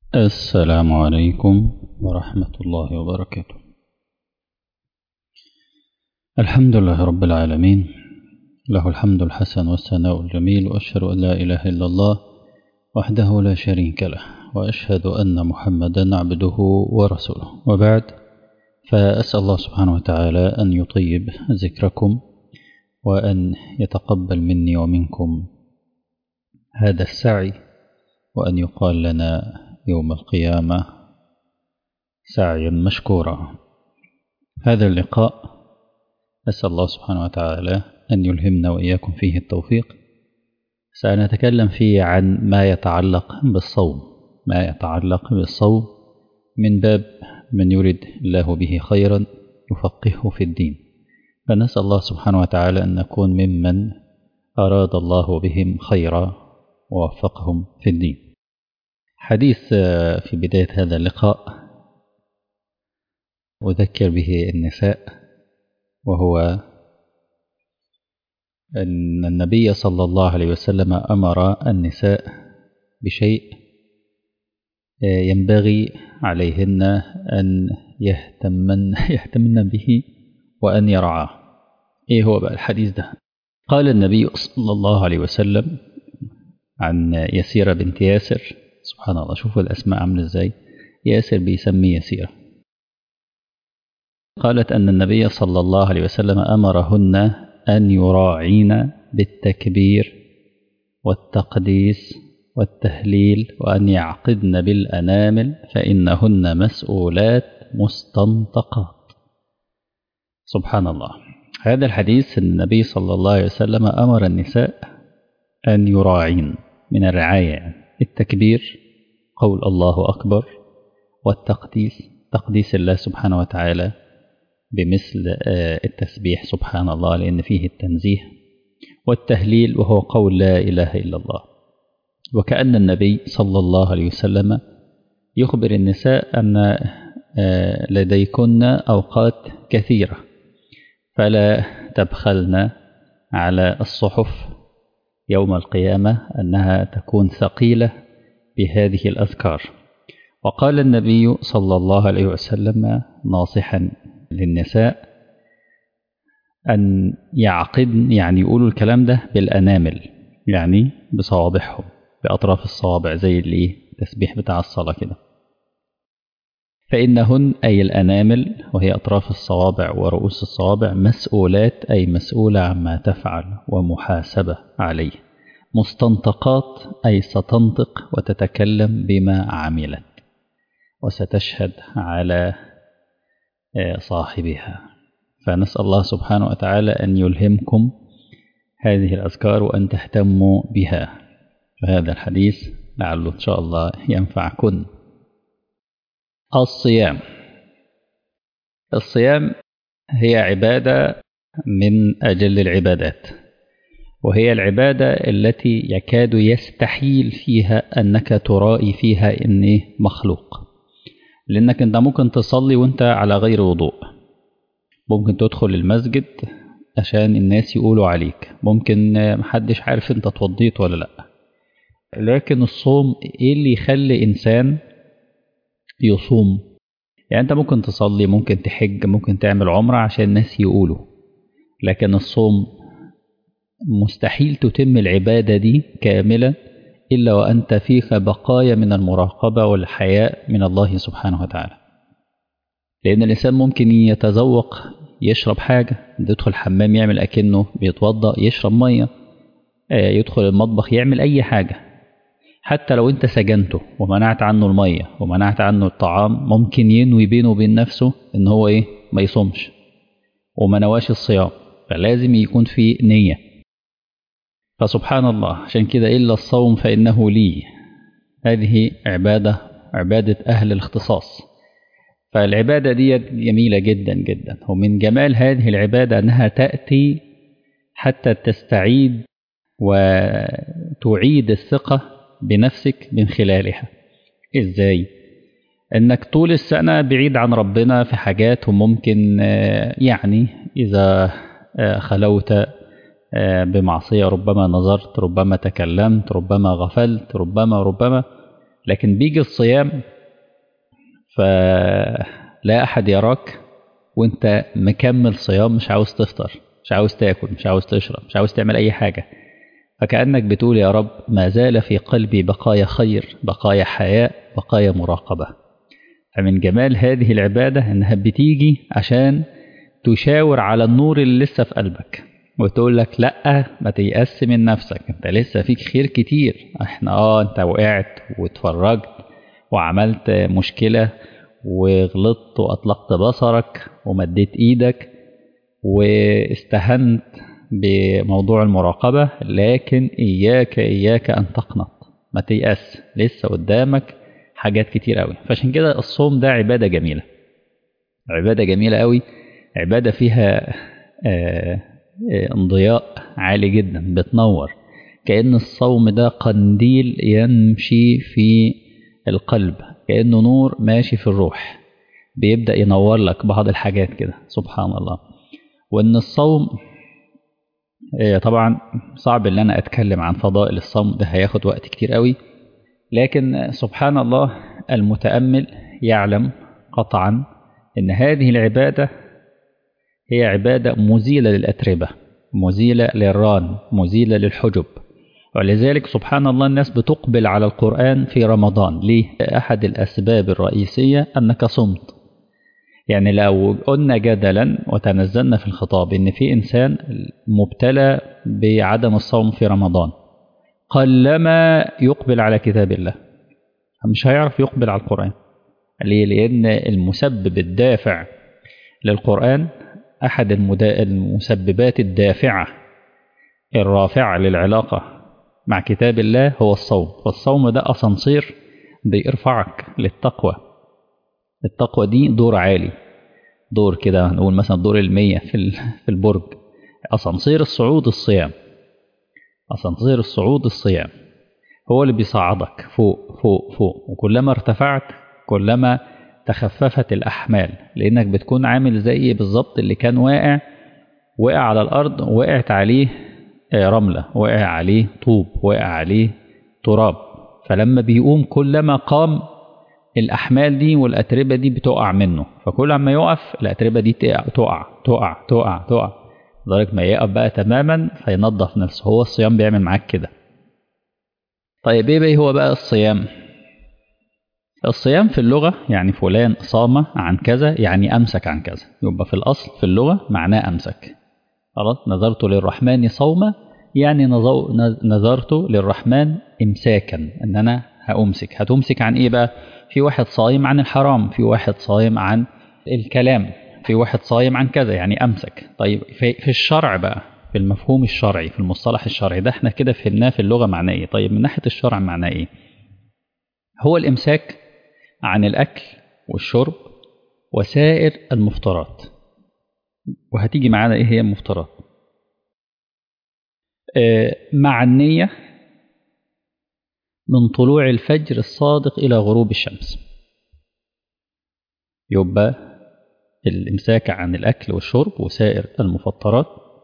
السلام عليكم ورحمة الله وبركاته الحمد لله رب العالمين له الحمد الحسن والثناء الجميل وأشهد أن لا إله إلا الله وحده لا شريك له وأشهد أن محمدا عبده ورسوله وبعد فأسأل الله سبحانه وتعالى أن يطيب ذكركم وأن يتقبل مني ومنكم هذا السعي وأن يقال لنا يوم القيامة سعيا مشكورا هذا اللقاء أسأل الله سبحانه وتعالى أن يلهمنا وإياكم فيه التوفيق سنتكلم فيه عن ما يتعلق بالصوم ما يتعلق بالصوم من باب من يرد الله به خيرا يفقهه في الدين فنسأل الله سبحانه وتعالى أن نكون ممن أراد الله بهم خيرا ووفقهم في الدين حديث في بداية هذا اللقاء أذكر به النساء وهو أن النبي صلى الله عليه وسلم أمر النساء بشيء ينبغي عليهن أن يهتمن, يهتمن به وأن يرعاه إيه هو بقى الحديث ده قال النبي صلى الله عليه وسلم عن يسيرة بنت ياسر سبحان الله شوفوا الأسماء عاملة إزاي ياسر بيسمي يسيرة قالت أن النبي صلى الله عليه وسلم أمرهن أن يراعين بالتكبير والتقديس والتهليل وأن يعقدن بالأنامل فإنهن مسؤولات مستنطقات سبحان الله هذا الحديث النبي صلى الله عليه وسلم أمر النساء أن يراعين من الرعاية يعني التكبير قول الله أكبر والتقديس تقديس الله سبحانه وتعالى بمثل التسبيح سبحان الله لأن فيه التنزيه والتهليل وهو قول لا إله إلا الله وكأن النبي صلى الله عليه وسلم يخبر النساء أن لديكن أوقات كثيرة فلا تبخلن على الصحف يوم القيامة أنها تكون ثقيلة بهذه الأذكار وقال النبي صلى الله عليه وسلم ناصحا للنساء أن يعقدن يعني يقولوا الكلام ده بالأنامل يعني بصوابعهم بأطراف الصوابع زي اللي التسبيح بتاع الصلاة كده فإنهن أي الأنامل وهي أطراف الصوابع ورؤوس الصوابع مسؤولات أي مسؤولة عما تفعل ومحاسبة عليه مستنطقات أي ستنطق وتتكلم بما عملت وستشهد على صاحبها فنسأل الله سبحانه وتعالى أن يلهمكم هذه الأذكار وأن تهتموا بها فهذا الحديث لعله إن شاء الله ينفعكن الصيام الصيام هي عبادة من أجل العبادات وهي العبادة التي يكاد يستحيل فيها أنك ترائي فيها إني مخلوق لأنك أنت ممكن تصلي وأنت على غير وضوء ممكن تدخل المسجد عشان الناس يقولوا عليك ممكن محدش عارف أنت توضيت ولا لأ لكن الصوم إيه اللي يخلي إنسان يصوم يعني أنت ممكن تصلي ممكن تحج ممكن تعمل عمرة عشان الناس يقولوا لكن الصوم مستحيل تتم العبادة دي كاملة إلا وأنت فيك بقايا من المراقبة والحياء من الله سبحانه وتعالى لأن الإنسان ممكن يتذوق يشرب حاجة يدخل الحمام يعمل أكنه بيتوضأ يشرب مية يدخل المطبخ يعمل أي حاجة حتى لو أنت سجنته ومنعت عنه المية ومنعت عنه الطعام ممكن ينوي بينه وبين نفسه إن هو إيه ما يصومش وما نواش الصيام فلازم يكون في نية فسبحان الله عشان كده إلا الصوم فإنه لي هذه عبادة عبادة أهل الاختصاص فالعبادة دي جميلة جدا جدا ومن جمال هذه العبادة أنها تأتي حتى تستعيد وتعيد الثقة بنفسك من خلالها إزاي؟ انك طول السنة بعيد عن ربنا في حاجات وممكن يعني اذا خلوت بمعصية ربما نظرت ربما تكلمت ربما غفلت ربما ربما لكن بيجي الصيام فلا أحد يراك وانت مكمل صيام مش عاوز تفطر مش عاوز تاكل مش عاوز تشرب مش عاوز تعمل أي حاجة فكأنك بتقول يا رب ما زال في قلبي بقايا خير بقايا حياء بقايا مراقبة فمن جمال هذه العبادة إنها بتيجي عشان تشاور على النور اللي لسه في قلبك وتقول لك لا ما تيأس من نفسك انت لسه فيك خير كتير احنا اه انت وقعت واتفرجت وعملت مشكلة وغلطت وأطلقت بصرك ومديت إيدك واستهنت بموضوع المراقبة لكن إياك إياك أن تقنط ما تيأس لسه قدامك حاجات كتير قوي فعشان كده الصوم ده عبادة جميلة عبادة جميلة قوي عبادة فيها آه انضياء عالي جدا بتنور كأن الصوم ده قنديل يمشي في القلب كأنه نور ماشي في الروح بيبدأ ينور لك بعض الحاجات كده سبحان الله وإن الصوم طبعا صعب ان انا اتكلم عن فضائل الصوم ده هياخد وقت كتير قوي لكن سبحان الله المتأمل يعلم قطعا ان هذه العبادة هي عبادة مزيلة للأتربة مزيلة للران مزيلة للحجب ولذلك سبحان الله الناس بتقبل على القرآن في رمضان ليه؟ أحد الأسباب الرئيسية أنك صمت يعني لو قلنا جدلا وتنزلنا في الخطاب ان في انسان مبتلى بعدم الصوم في رمضان قلما يقبل على كتاب الله مش هيعرف يقبل على القرآن ليه؟ لأن المسبب الدافع للقرآن أحد المسببات الدافعة الرافعة للعلاقة مع كتاب الله هو الصوم فالصوم ده أسانسير بيرفعك للتقوى التقوى دي دور عالي دور كده نقول مثلا دور المية في في البرج أسانسير الصعود الصيام أسانسير الصعود الصيام هو اللي بيصعدك فوق فوق فوق وكلما ارتفعت كلما تخففت الأحمال لأنك بتكون عامل زي بالظبط اللي كان واقع وقع على الأرض وقعت عليه رملة وقع عليه طوب وقع عليه تراب فلما بيقوم كلما قام الأحمال دي والأتربة دي بتقع منه فكل ما يقف الأتربة دي تقع تقع تقع تقع تقع لدرجة ما يقف بقى تماما فينظف نفسه هو الصيام بيعمل معاك كده طيب ايه بقى هو بقى الصيام الصيام في اللغة يعني فلان صام عن كذا يعني أمسك عن كذا يبقى في الأصل في اللغة معناه أمسك خلاص نظرت للرحمن صوما يعني نظرت للرحمن إمساكا إن أنا هأمسك هتمسك عن إيه بقى في واحد صايم عن الحرام في واحد صايم عن الكلام في واحد صايم عن كذا يعني أمسك طيب في, في الشرع بقى في المفهوم الشرعي في المصطلح الشرعي ده احنا كده فهمناه في اللغة معناه ايه طيب من ناحية الشرع معناه ايه هو الإمساك عن الأكل والشرب وسائر المفطرات وهتيجي معانا ايه هي المفطرات آه مع النية من طلوع الفجر الصادق إلى غروب الشمس يبقى الإمساك عن الأكل والشرب وسائر المفطرات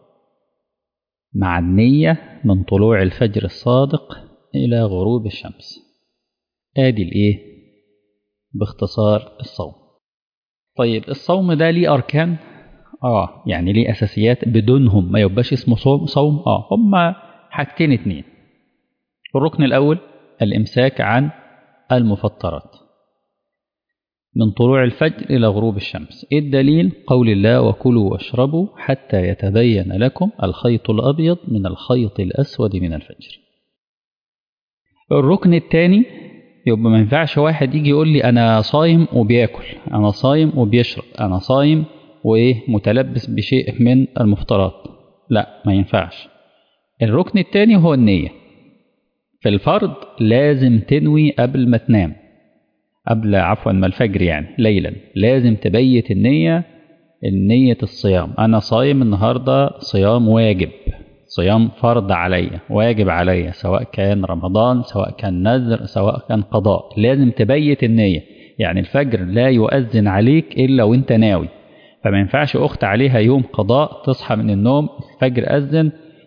مع النية من طلوع الفجر الصادق إلى غروب الشمس آدي الإيه باختصار الصوم طيب الصوم ده ليه أركان آه يعني ليه أساسيات بدونهم ما يبقاش اسمه صوم صوم آه هما حاجتين اتنين الركن الأول الإمساك عن المفطرات من طلوع الفجر إلى غروب الشمس إيه الدليل قول الله وكلوا واشربوا حتى يتبين لكم الخيط الأبيض من الخيط الأسود من الفجر الركن الثاني يبقى ما ينفعش واحد يجي يقول لي أنا صايم وبياكل أنا صايم وبيشرب أنا صايم وإيه متلبس بشيء من المفطرات لا ما ينفعش الركن الثاني هو النية في الفرض لازم تنوي قبل ما تنام قبل عفوا ما الفجر يعني ليلا لازم تبيت النية النية الصيام أنا صايم النهاردة صيام واجب صيام فرض عليا واجب عليا سواء كان رمضان سواء كان نذر سواء كان قضاء لازم تبيت النية يعني الفجر لا يؤذن عليك إلا وانت ناوي فما ينفعش أخت عليها يوم قضاء تصحى من النوم الفجر أذن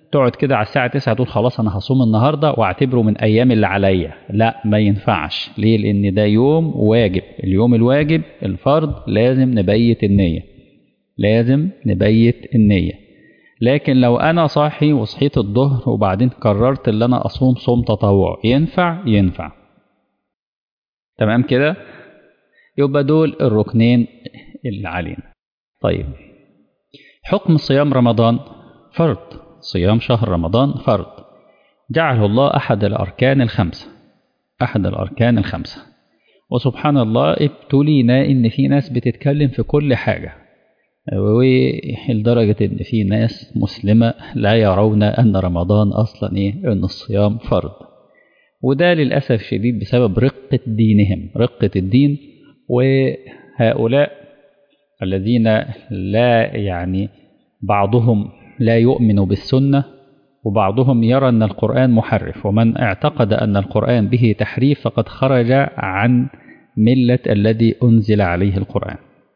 تقعد كده على الساعة 9 تقول خلاص أنا هصوم النهاردة وأعتبره من أيام اللي عليا لا ما ينفعش ليه لأن ده يوم واجب اليوم الواجب الفرض لازم نبيت النية لازم نبيت النية لكن لو أنا صاحي وصحيت الظهر وبعدين قررت إن أنا أصوم صوم تطوع ينفع ينفع تمام كده يبقى دول الركنين اللي علينا طيب حكم صيام رمضان فرض صيام شهر رمضان فرض جعله الله أحد الأركان الخمسة أحد الأركان الخمسة وسبحان الله ابتلينا إن في ناس بتتكلم في كل حاجة ولدرجة إن في ناس مسلمة لا يرون أن رمضان أصلا إيه أن الصيام فرض وده للأسف شديد بسبب رقة دينهم رقة الدين وهؤلاء الذين لا يعني بعضهم لا يؤمن بالسنة وبعضهم يرى أن القرآن محرف ومن اعتقد أن القرآن به تحريف فقد خرج عن ملة الذي أنزل عليه القرآن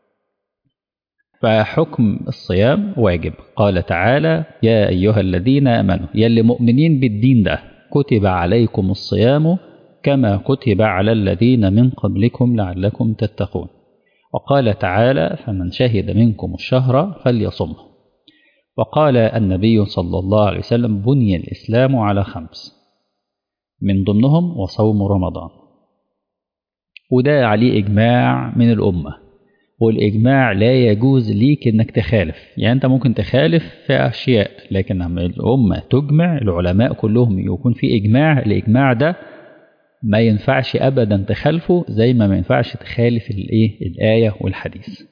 فحكم الصيام واجب قال تعالى يا أيها الذين آمنوا يا اللي مؤمنين بالدين ده كتب عليكم الصيام كما كتب على الذين من قبلكم لعلكم تتقون وقال تعالى فمن شهد منكم الشهر فليصمه وقال النبي صلى الله عليه وسلم بني الإسلام على خمس من ضمنهم وصوم رمضان وده عليه إجماع من الأمة والإجماع لا يجوز ليك إنك تخالف يعني أنت ممكن تخالف في أشياء لكن لما الأمة تجمع العلماء كلهم يكون في إجماع الإجماع ده ما ينفعش أبدا تخالفه زي ما ما ينفعش تخالف الإيه الآية والحديث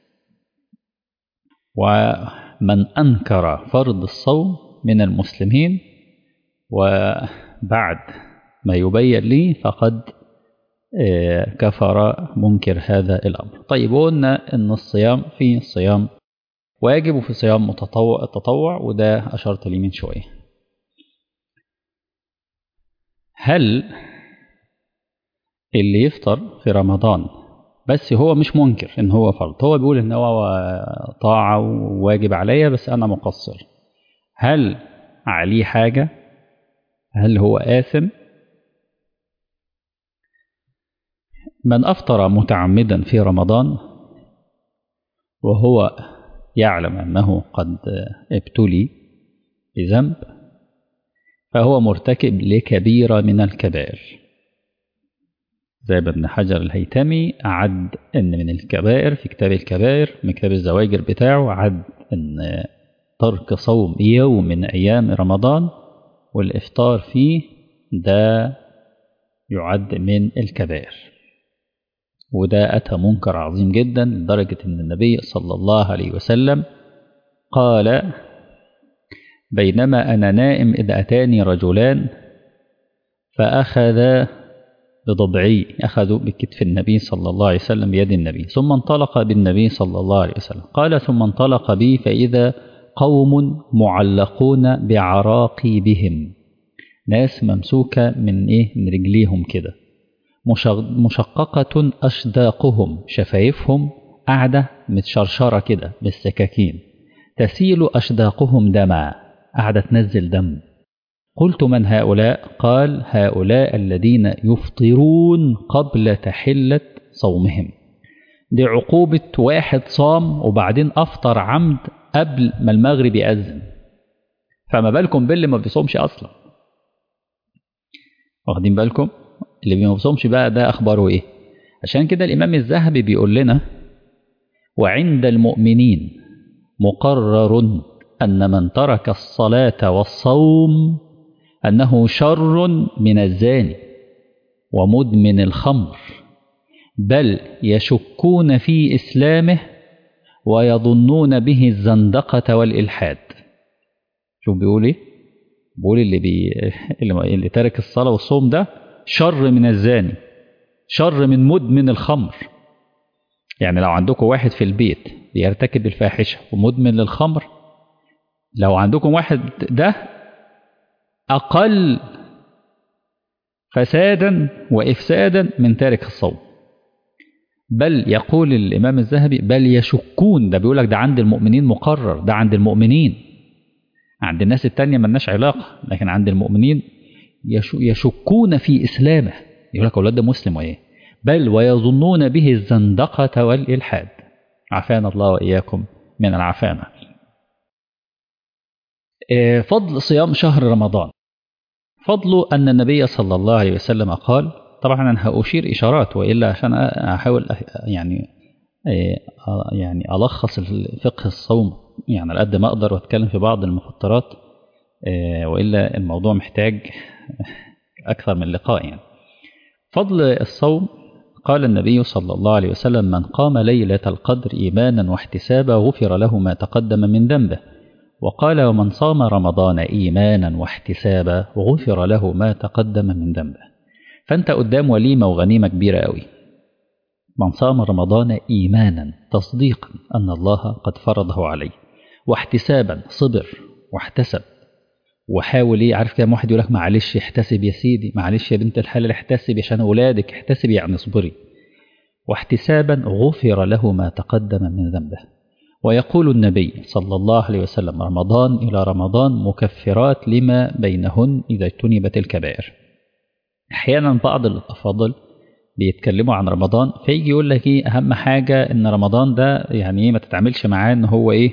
ومن أنكر فرض الصوم من المسلمين وبعد ما يبين لي فقد كفر منكر هذا الأمر طيب قلنا أن الصيام في صيام واجب وفي صيام متطوع التطوع وده أشرت لي من شوية هل اللي يفطر في رمضان بس هو مش منكر ان هو فرض هو بيقول ان هو طاعة وواجب عليا بس انا مقصر هل عليه حاجة هل هو آثم من أفطر متعمدا في رمضان وهو يعلم أنه قد ابتلي بذنب فهو مرتكب لكبيرة من الكبائر زي ابن حجر الهيتمي عد ان من الكبائر في كتاب الكبائر من كتاب الزواجر بتاعه عد ان ترك صوم يوم من ايام رمضان والافطار فيه ده يعد من الكبائر وده اتى منكر عظيم جدا لدرجه ان النبي صلى الله عليه وسلم قال بينما انا نائم اذ اتاني رجلان فاخذا بضبعي أخذوا بكتف النبي صلى الله عليه وسلم بيد النبي ثم انطلق بالنبي صلى الله عليه وسلم قال ثم انطلق بي فإذا قوم معلقون بعراقي بهم ناس ممسوكة من إيه من رجليهم كده مشققة أشداقهم شفايفهم قاعدة متشرشرة كده بالسكاكين تسيل أشداقهم دما قاعدة تنزل دم قلت من هؤلاء قال هؤلاء الذين يفطرون قبل تحلة صومهم دي عقوبة واحد صام وبعدين أفطر عمد قبل ما المغرب يأذن فما بالكم باللي ما بيصومش أصلا واخدين بالكم اللي ما بيصومش بقى ده أخباره إيه عشان كده الإمام الذهبي بيقول لنا وعند المؤمنين مقرر أن من ترك الصلاة والصوم أنه شر من الزاني ومدمن الخمر بل يشكون في إسلامه ويظنون به الزندقة والإلحاد شوف بيقول إيه؟ بيقول اللي, بي... اللي ترك الصلاة والصوم ده شر من الزاني شر من مدمن الخمر يعني لو عندكم واحد في البيت بيرتكب الفاحشة ومدمن للخمر لو عندكم واحد ده أقل فسادا وإفسادا من تارك الصوم بل يقول الإمام الذهبي بل يشكون ده بيقول لك ده عند المؤمنين مقرر ده عند المؤمنين عند الناس التانية ملناش علاقة لكن عند المؤمنين يشكون في إسلامه يقول لك أولاد ده مسلم وإيه بل ويظنون به الزندقة والإلحاد عافانا الله وإياكم من العفانة فضل صيام شهر رمضان فضل أن النبي صلى الله عليه وسلم قال طبعا أنا هأشير إشارات وإلا عشان أحاول يعني يعني ألخص فقه الصوم يعني على قد ما أقدر وأتكلم في بعض المفطرات وإلا الموضوع محتاج أكثر من لقاء يعني فضل الصوم قال النبي صلى الله عليه وسلم من قام ليلة القدر إيمانا واحتسابا غفر له ما تقدم من ذنبه وقال ومن صام رمضان إيمانا واحتسابا غفر له ما تقدم من ذنبه فأنت قدام وليمة وغنيمة كبيرة قوي من صام رمضان إيمانا تصديقا أن الله قد فرضه عليه واحتسابا صبر واحتسب وحاول ايه عارف كام واحد يقول لك معلش احتسب يا سيدي معلش يا بنت الحلال احتسبي عشان اولادك احتسبي يعني اصبري واحتسابا غفر له ما تقدم من ذنبه ويقول النبي صلى الله عليه وسلم رمضان إلى رمضان مكفرات لما بينهن إذا اجتنبت الكبائر أحيانا بعض الأفاضل بيتكلموا عن رمضان فيجي يقول لك ايه أهم حاجة إن رمضان ده يعني ايه ما تتعاملش معاه إن هو ايه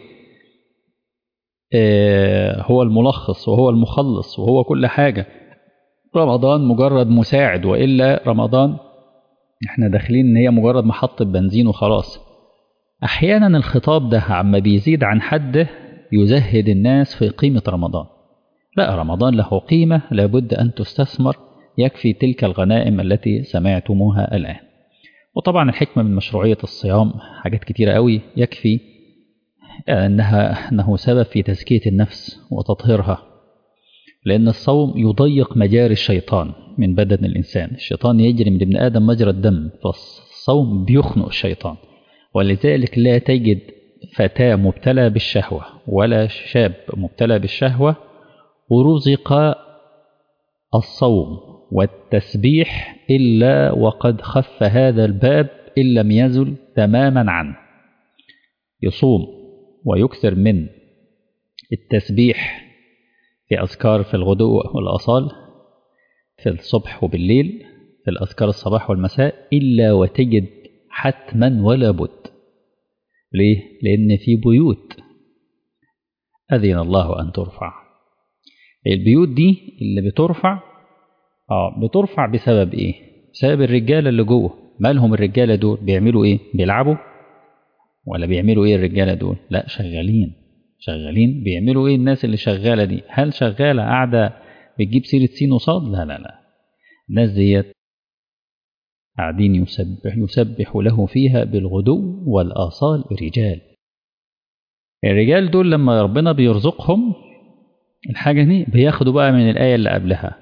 آه هو الملخص وهو المخلص وهو كل حاجة رمضان مجرد مساعد وإلا رمضان احنا داخلين ان هي مجرد محطة بنزين وخلاص احيانا الخطاب ده عما بيزيد عن حده يزهد الناس في قيمة رمضان لا رمضان له قيمة لابد أن تستثمر يكفي تلك الغنائم التي سمعتموها الآن وطبعا الحكمة من مشروعية الصيام حاجات كتيرة قوي يكفي أنها أنه سبب في تزكية النفس وتطهيرها لأن الصوم يضيق مجاري الشيطان من بدن الإنسان الشيطان يجري من ابن آدم مجرى الدم فالصوم بيخنق الشيطان ولذلك لا تجد فتاة مبتلى بالشهوة ولا شاب مبتلى بالشهوة ورزق الصوم والتسبيح إلا وقد خف هذا الباب إن لم يزل تماما عنه يصوم ويكثر من التسبيح في أذكار في الغدو والأصال في الصبح وبالليل في الأذكار الصباح والمساء إلا وتجد حتما ولا بد ليه؟ لأن في بيوت أذن الله أن ترفع البيوت دي اللي بترفع اه بترفع بسبب ايه بسبب الرجاله اللي جوه مالهم الرجاله دول بيعملوا ايه بيلعبوا ولا بيعملوا ايه الرجاله دول لا شغالين شغالين بيعملوا ايه الناس اللي شغاله دي هل شغاله قاعده بتجيب سيره سين وصاد لا لا لا الناس ديت قاعدين يسبح يسبح له فيها بالغدو والآصال رجال الرجال دول لما ربنا بيرزقهم الحاجة دي بياخدوا بقى من الآية اللي قبلها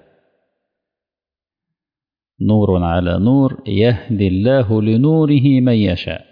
نور على نور يهدي الله لنوره من يشاء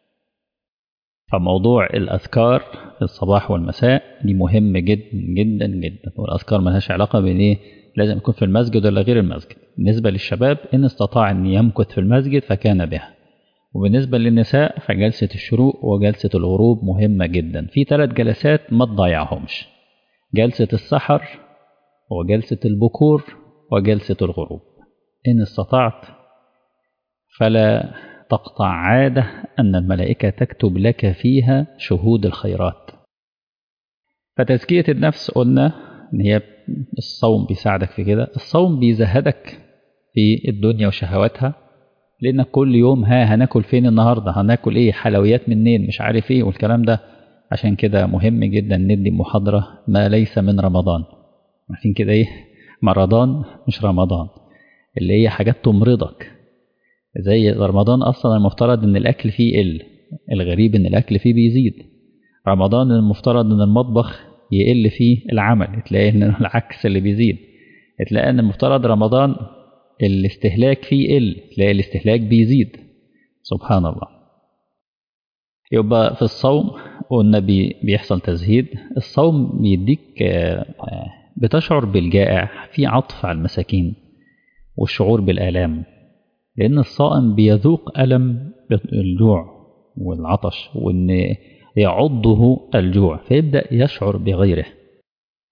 فموضوع الأذكار في الصباح والمساء دي مهم جدا جدا جدا والأذكار ملهاش علاقة بين إيه لازم يكون في المسجد ولا غير المسجد بالنسبة للشباب إن استطاع أن يمكث في المسجد فكان بها وبالنسبة للنساء فجلسة الشروق وجلسة الغروب مهمة جدا في ثلاث جلسات ما تضيعهمش جلسة السحر وجلسة البكور وجلسة الغروب إن استطعت فلا تقطع عادة أن الملائكة تكتب لك فيها شهود الخيرات فتزكية النفس قلنا إن هي الصوم بيساعدك في كده الصوم بيزهدك في الدنيا وشهواتها لأنك كل يوم ها هناكل فين النهاردة هناكل إيه حلويات منين مش عارف إيه والكلام ده عشان كده مهم جدا ندي محاضرة ما ليس من رمضان عارفين كده إيه مرضان مش رمضان اللي هي حاجات تمرضك زي رمضان أصلا المفترض إن الأكل فيه يقل الغريب إن الأكل فيه بيزيد رمضان المفترض إن المطبخ يقل فيه العمل تلاقي إن العكس اللي بيزيد تلاقي إن المفترض رمضان الاستهلاك فيه يقل تلاقي الاستهلاك بيزيد سبحان الله يبقى في الصوم قلنا بيحصل تزهيد الصوم بيديك بتشعر بالجائع في عطف على المساكين والشعور بالآلام لأن الصائم بيذوق ألم الجوع والعطش وإن يعضه الجوع فيبدأ يشعر بغيره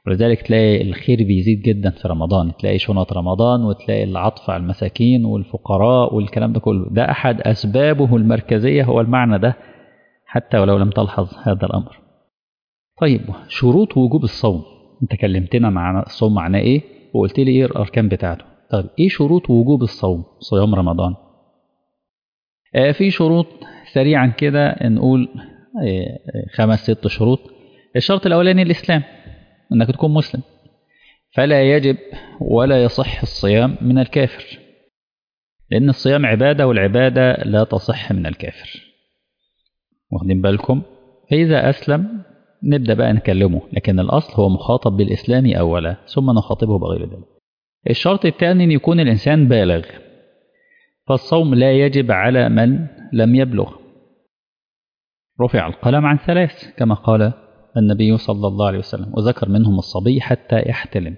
ولذلك تلاقي الخير بيزيد جدا في رمضان تلاقي شنط رمضان وتلاقي العطف على المساكين والفقراء والكلام ده كله ده أحد أسبابه المركزية هو المعنى ده حتى ولو لم تلحظ هذا الأمر طيب شروط وجوب الصوم انت كلمتنا مع الصوم معناه ايه وقلت لي ايه الاركان بتاعته طيب ايه شروط وجوب الصوم صيام رمضان آه في شروط سريعا كده نقول آه خمس ست شروط الشرط الاولاني الاسلام انك تكون مسلم فلا يجب ولا يصح الصيام من الكافر لان الصيام عباده والعباده لا تصح من الكافر واخدين بالكم فاذا اسلم نبدأ بقى نكلمه لكن الأصل هو مخاطب بالإسلام أولا ثم نخاطبه بغير ذلك الشرط الثاني أن يكون الإنسان بالغ فالصوم لا يجب على من لم يبلغ رفع القلم عن ثلاث كما قال النبي صلى الله عليه وسلم وذكر منهم الصبي حتى يحتلم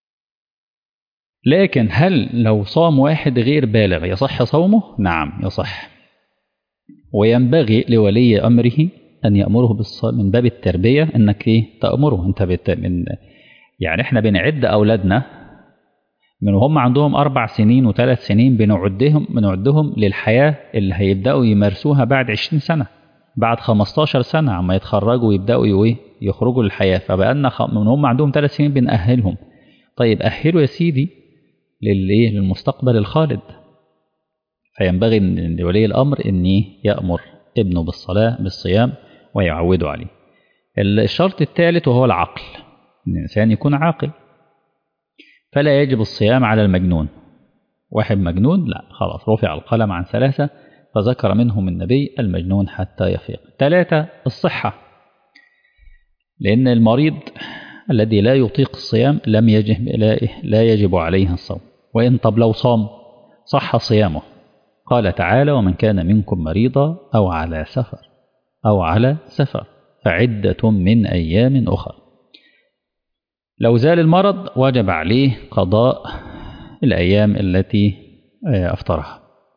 لكن هل لو صام واحد غير بالغ يصح صومه؟ نعم يصح وينبغي لولي أمره أن يأمره بالص... من باب التربية إنك إيه تأمره أنت بت... من يعني إحنا بنعد أولادنا من وهم عندهم أربع سنين وثلاث سنين بنعدهم بنعدهم للحياة اللي هيبدأوا يمارسوها بعد عشرين سنة بعد 15 سنة عما يتخرجوا ويبدأوا يوي يخرجوا للحياة فبقالنا خ... من هم عندهم ثلاث سنين بنأهلهم طيب أهلوا يا سيدي للإيه للمستقبل الخالد فينبغي لولي الأمر أن يأمر ابنه بالصلاة بالصيام ويعوده عليه الشرط الثالث وهو العقل ان الانسان يكون عاقل فلا يجب الصيام على المجنون واحد مجنون لا خلاص رفع القلم عن ثلاثة فذكر منهم النبي المجنون حتى يفيق ثلاثة الصحة لأن المريض الذي لا يطيق الصيام لم يجب لا يجب عليه الصوم وإن طب لو صام صح صيامه قال تعالى ومن كان منكم مريضا أو على سفر أو على سفر فعدة من أيام أخرى لو زال المرض وجب عليه قضاء الأيام التي أفطرها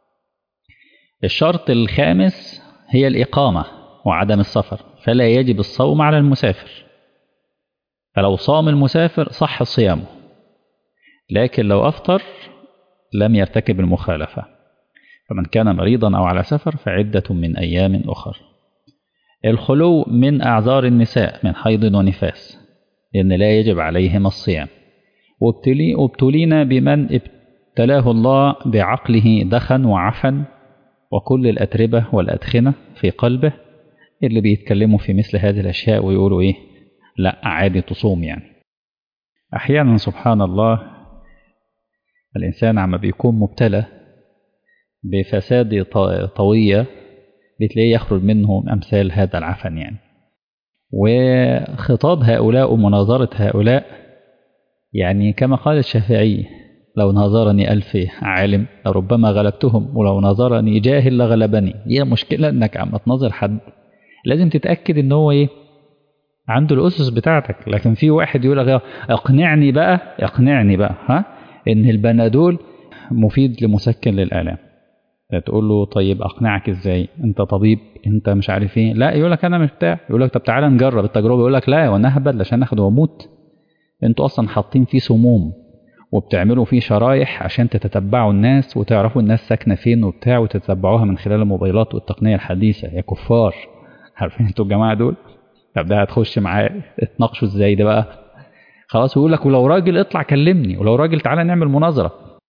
الشرط الخامس هي الإقامة وعدم السفر فلا يجب الصوم على المسافر فلو صام المسافر صح صيامه لكن لو أفطر لم يرتكب المخالفة فمن كان مريضا أو على سفر فعدة من أيام أخر الخلو من أعذار النساء من حيض ونفاس لأن لا يجب عليهما الصيام وابتلي وابتلينا بمن ابتلاه الله بعقله دخن وعفن وكل الأتربة والأدخنة في قلبه اللي بيتكلموا في مثل هذه الأشياء ويقولوا إيه لا عادي تصوم يعني أحيانا سبحان الله الإنسان عما بيكون مبتلى بفساد طوية بتلاقيه يخرج منه أمثال هذا العفن يعني وخطاب هؤلاء ومناظرة هؤلاء يعني كما قال الشافعي لو ناظرني ألف عالم لربما غلبتهم ولو ناظرني جاهل لغلبني هي مشكلة انك عم تناظر حد لازم تتأكد ان هو ايه عنده الأسس بتاعتك لكن في واحد يقول لك اقنعني بقى اقنعني بقى ها ان البنادول مفيد لمسكن للآلام تقول له طيب اقنعك ازاي انت طبيب انت مش عارف ايه لا يقول لك انا مش بتاع يقول لك طب تعالى نجرب التجربه يقول لك لا وانا اهبل عشان اخده واموت انتوا اصلا حاطين فيه سموم وبتعملوا فيه شرايح عشان تتتبعوا الناس وتعرفوا الناس ساكنه فين وبتاع وتتبعوها من خلال الموبايلات والتقنيه الحديثه يا كفار عارفين انتوا الجماعه دول طب ده هتخش معاه اتناقشوا ازاي ده بقى خلاص يقول لك ولو راجل اطلع كلمني ولو راجل تعالى نعمل مناظره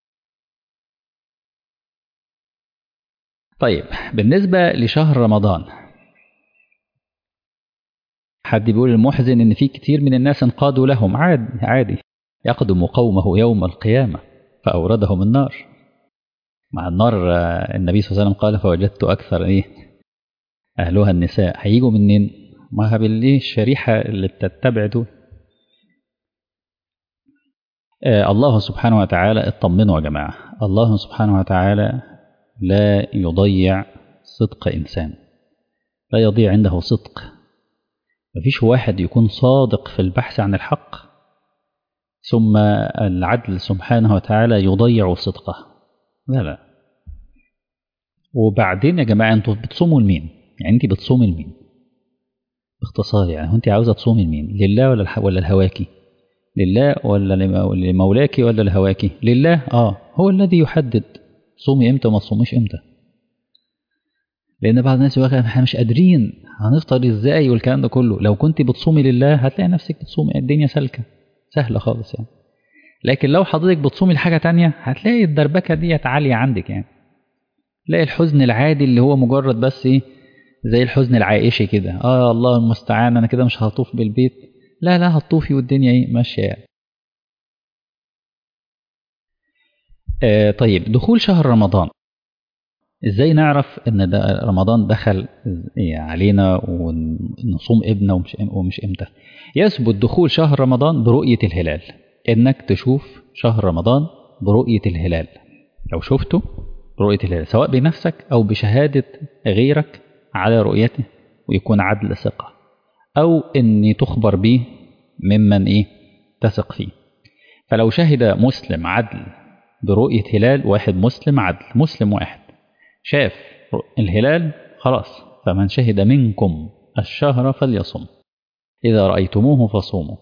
طيب بالنسبة لشهر رمضان حد بيقول المحزن ان في كتير من الناس انقادوا لهم عادي عادي يقدم قومه يوم القيامة فأوردهم النار مع النار النبي صلى الله عليه وسلم قال فوجدت أكثر إيه أهلها النساء هيجوا منين ما بالليه الشريحة اللي بتتبع دول آه الله سبحانه وتعالى اطمنوا يا جماعة الله سبحانه وتعالى لا يضيع صدق إنسان لا يضيع عنده صدق مفيش واحد يكون صادق في البحث عن الحق ثم العدل سبحانه وتعالى يضيع صدقه لا لا وبعدين يا جماعة انتوا بتصوموا لمين يعني انت بتصومي لمين باختصار يعني انت عاوزة تصومي لمين لله ولا ولا الهواكي لله ولا لمولاك ولا لهواك لله اه هو الذي يحدد صومي امتى وما تصوميش امتى لان بعض الناس يقول احنا مش قادرين هنفطر ازاي والكلام ده كله لو كنت بتصومي لله هتلاقي نفسك بتصومي الدنيا سالكه سهله خالص يعني لكن لو حضرتك بتصومي لحاجه تانية هتلاقي الدربكه ديت عاليه عندك يعني تلاقي الحزن العادي اللي هو مجرد بس ايه زي الحزن العائشي كده اه الله المستعان انا كده مش هطوف بالبيت لا لا هتطوفي والدنيا ايه ماشيه يعني. آه طيب دخول شهر رمضان ازاي نعرف ان ده رمضان دخل علينا ونصوم ابنه ومش ومش امتى يثبت دخول شهر رمضان برؤيه الهلال انك تشوف شهر رمضان برؤيه الهلال لو شفته برؤيه الهلال سواء بنفسك او بشهاده غيرك على رؤيته ويكون عدل ثقه او اني تخبر به ممن ايه تثق فيه فلو شهد مسلم عدل برؤيه هلال واحد مسلم عدل مسلم واحد شاف الهلال خلاص فمن شهد منكم الشهر فليصم إذا رأيتموه فصوموا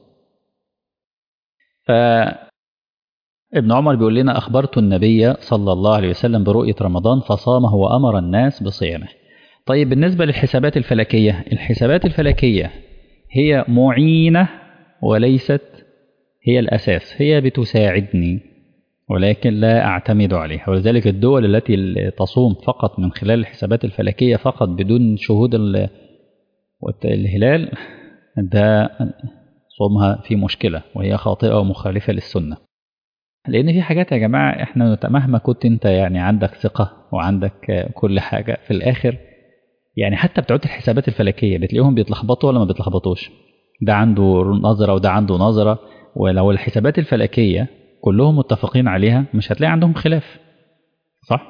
ف ابن عمر بيقول لنا أخبرت النبي صلى الله عليه وسلم برؤية رمضان فصامه وأمر الناس بصيامه طيب بالنسبة للحسابات الفلكية الحسابات الفلكية هي معينة وليست هي الأساس هي بتساعدني ولكن لا أعتمد عليها ولذلك الدول التي تصوم فقط من خلال الحسابات الفلكية فقط بدون شهود الهلال ده صومها في مشكلة وهي خاطئة ومخالفة للسنة لأن في حاجات يا جماعة إحنا مهما كنت أنت يعني عندك ثقة وعندك كل حاجة في الآخر يعني حتى بتوع الحسابات الفلكية بتلاقيهم بيتلخبطوا ولا ما بيتلخبطوش ده عنده نظرة وده عنده نظرة ولو الحسابات الفلكية كلهم متفقين عليها مش هتلاقي عندهم خلاف صح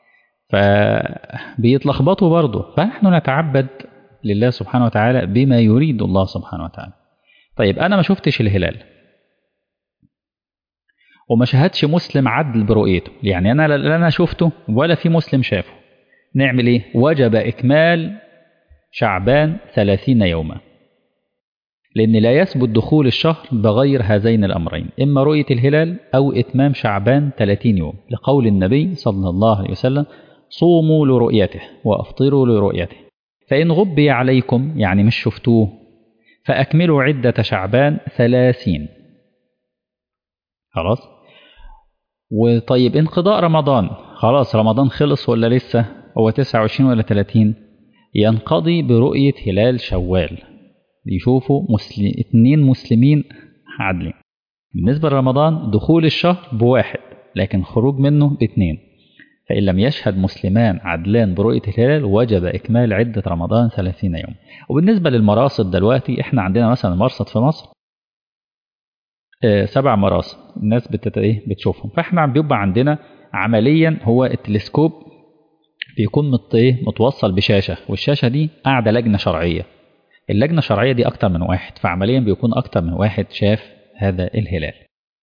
فبيتلخبطوا برضه فنحن نتعبد لله سبحانه وتعالى بما يريد الله سبحانه وتعالى طيب انا ما شفتش الهلال وما شهدش مسلم عدل برؤيته يعني انا لا انا شفته ولا في مسلم شافه نعمل ايه وجب اكمال شعبان ثلاثين يوما لأن لا يثبت دخول الشهر بغير هذين الأمرين إما رؤية الهلال أو إتمام شعبان 30 يوم لقول النبي صلى الله عليه وسلم صوموا لرؤيته وأفطروا لرؤيته فإن غبي عليكم يعني مش شفتوه فأكملوا عدة شعبان ثلاثين خلاص وطيب انقضاء رمضان خلاص رمضان خلص ولا لسه هو 29 ولا 30 ينقضي برؤية هلال شوال يشوفوا مسلم اتنين مسلمين عادلين بالنسبة لرمضان دخول الشهر بواحد لكن خروج منه باتنين فإن لم يشهد مسلمان عدلان برؤية الهلال وجب إكمال عدة رمضان 30 يوم وبالنسبة للمراصد دلوقتي احنا عندنا مثلا مرصد في مصر اه سبع مراصد الناس بتت... ايه بتشوفهم فاحنا بيبقى عندنا عمليا هو التلسكوب بيكون مت... ايه متوصل بشاشة والشاشة دي قاعدة لجنة شرعية اللجنة الشرعية دي أكتر من واحد فعمليا بيكون أكتر من واحد شاف هذا الهلال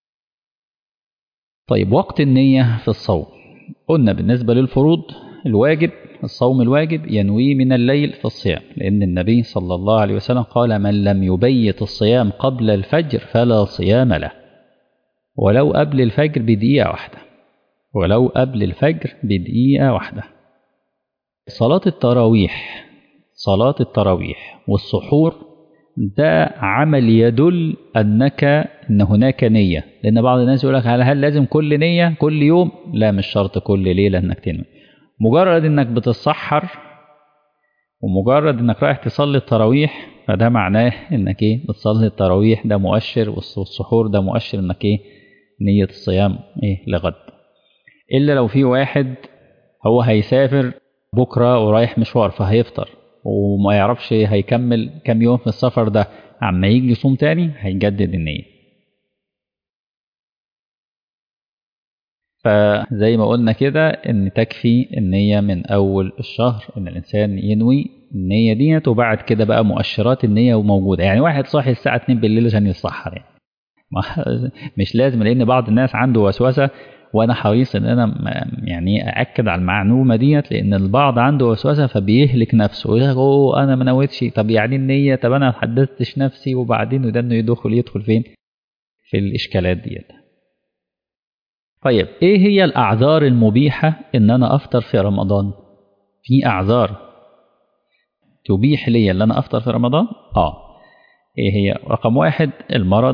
طيب وقت النية في الصوم قلنا بالنسبة للفروض الواجب الصوم الواجب ينوي من الليل في الصيام لأن النبي صلى الله عليه وسلم قال من لم يبيت الصيام قبل الفجر فلا صيام له ولو قبل الفجر بدقيقة واحدة ولو قبل الفجر بدقيقة واحدة صلاة التراويح صلاة التراويح والسحور ده عمل يدل أنك أن هناك نية لأن بعض الناس يقول لك هل, هل لازم كل نية كل يوم لا مش شرط كل ليلة أنك تنوي مجرد أنك بتتسحر ومجرد أنك رايح تصلي التراويح فده معناه أنك إيه بتصلي التراويح ده مؤشر والسحور ده مؤشر أنك إيه نية الصيام إيه لغد إلا لو في واحد هو هيسافر بكرة ورايح مشوار فهيفطر وما يعرفش هيكمل كام يوم في السفر ده عما يجي يصوم تاني هيجدد النية فزي ما قلنا كده ان تكفي النية من اول الشهر ان الانسان ينوي النية ديت وبعد كده بقى مؤشرات النية موجودة يعني واحد صاحي الساعة 2 بالليل عشان يتسحر يعني مش لازم لان بعض الناس عنده وسوسة وانا حريص ان انا يعني ااكد على المعلومه ديت لان البعض عنده وسوسه فبيهلك نفسه ويقول اوه انا ما نويتش طب يعني النيه طب انا ما حددتش نفسي وبعدين وده انه يدخل يدخل فين في الإشكالات ديت طيب إيه هي الأعذار المبيحة إن أنا أفطر في رمضان في أعذار تبيح لي ان انا افطر في رمضان اه ايه هي رقم واحد المرض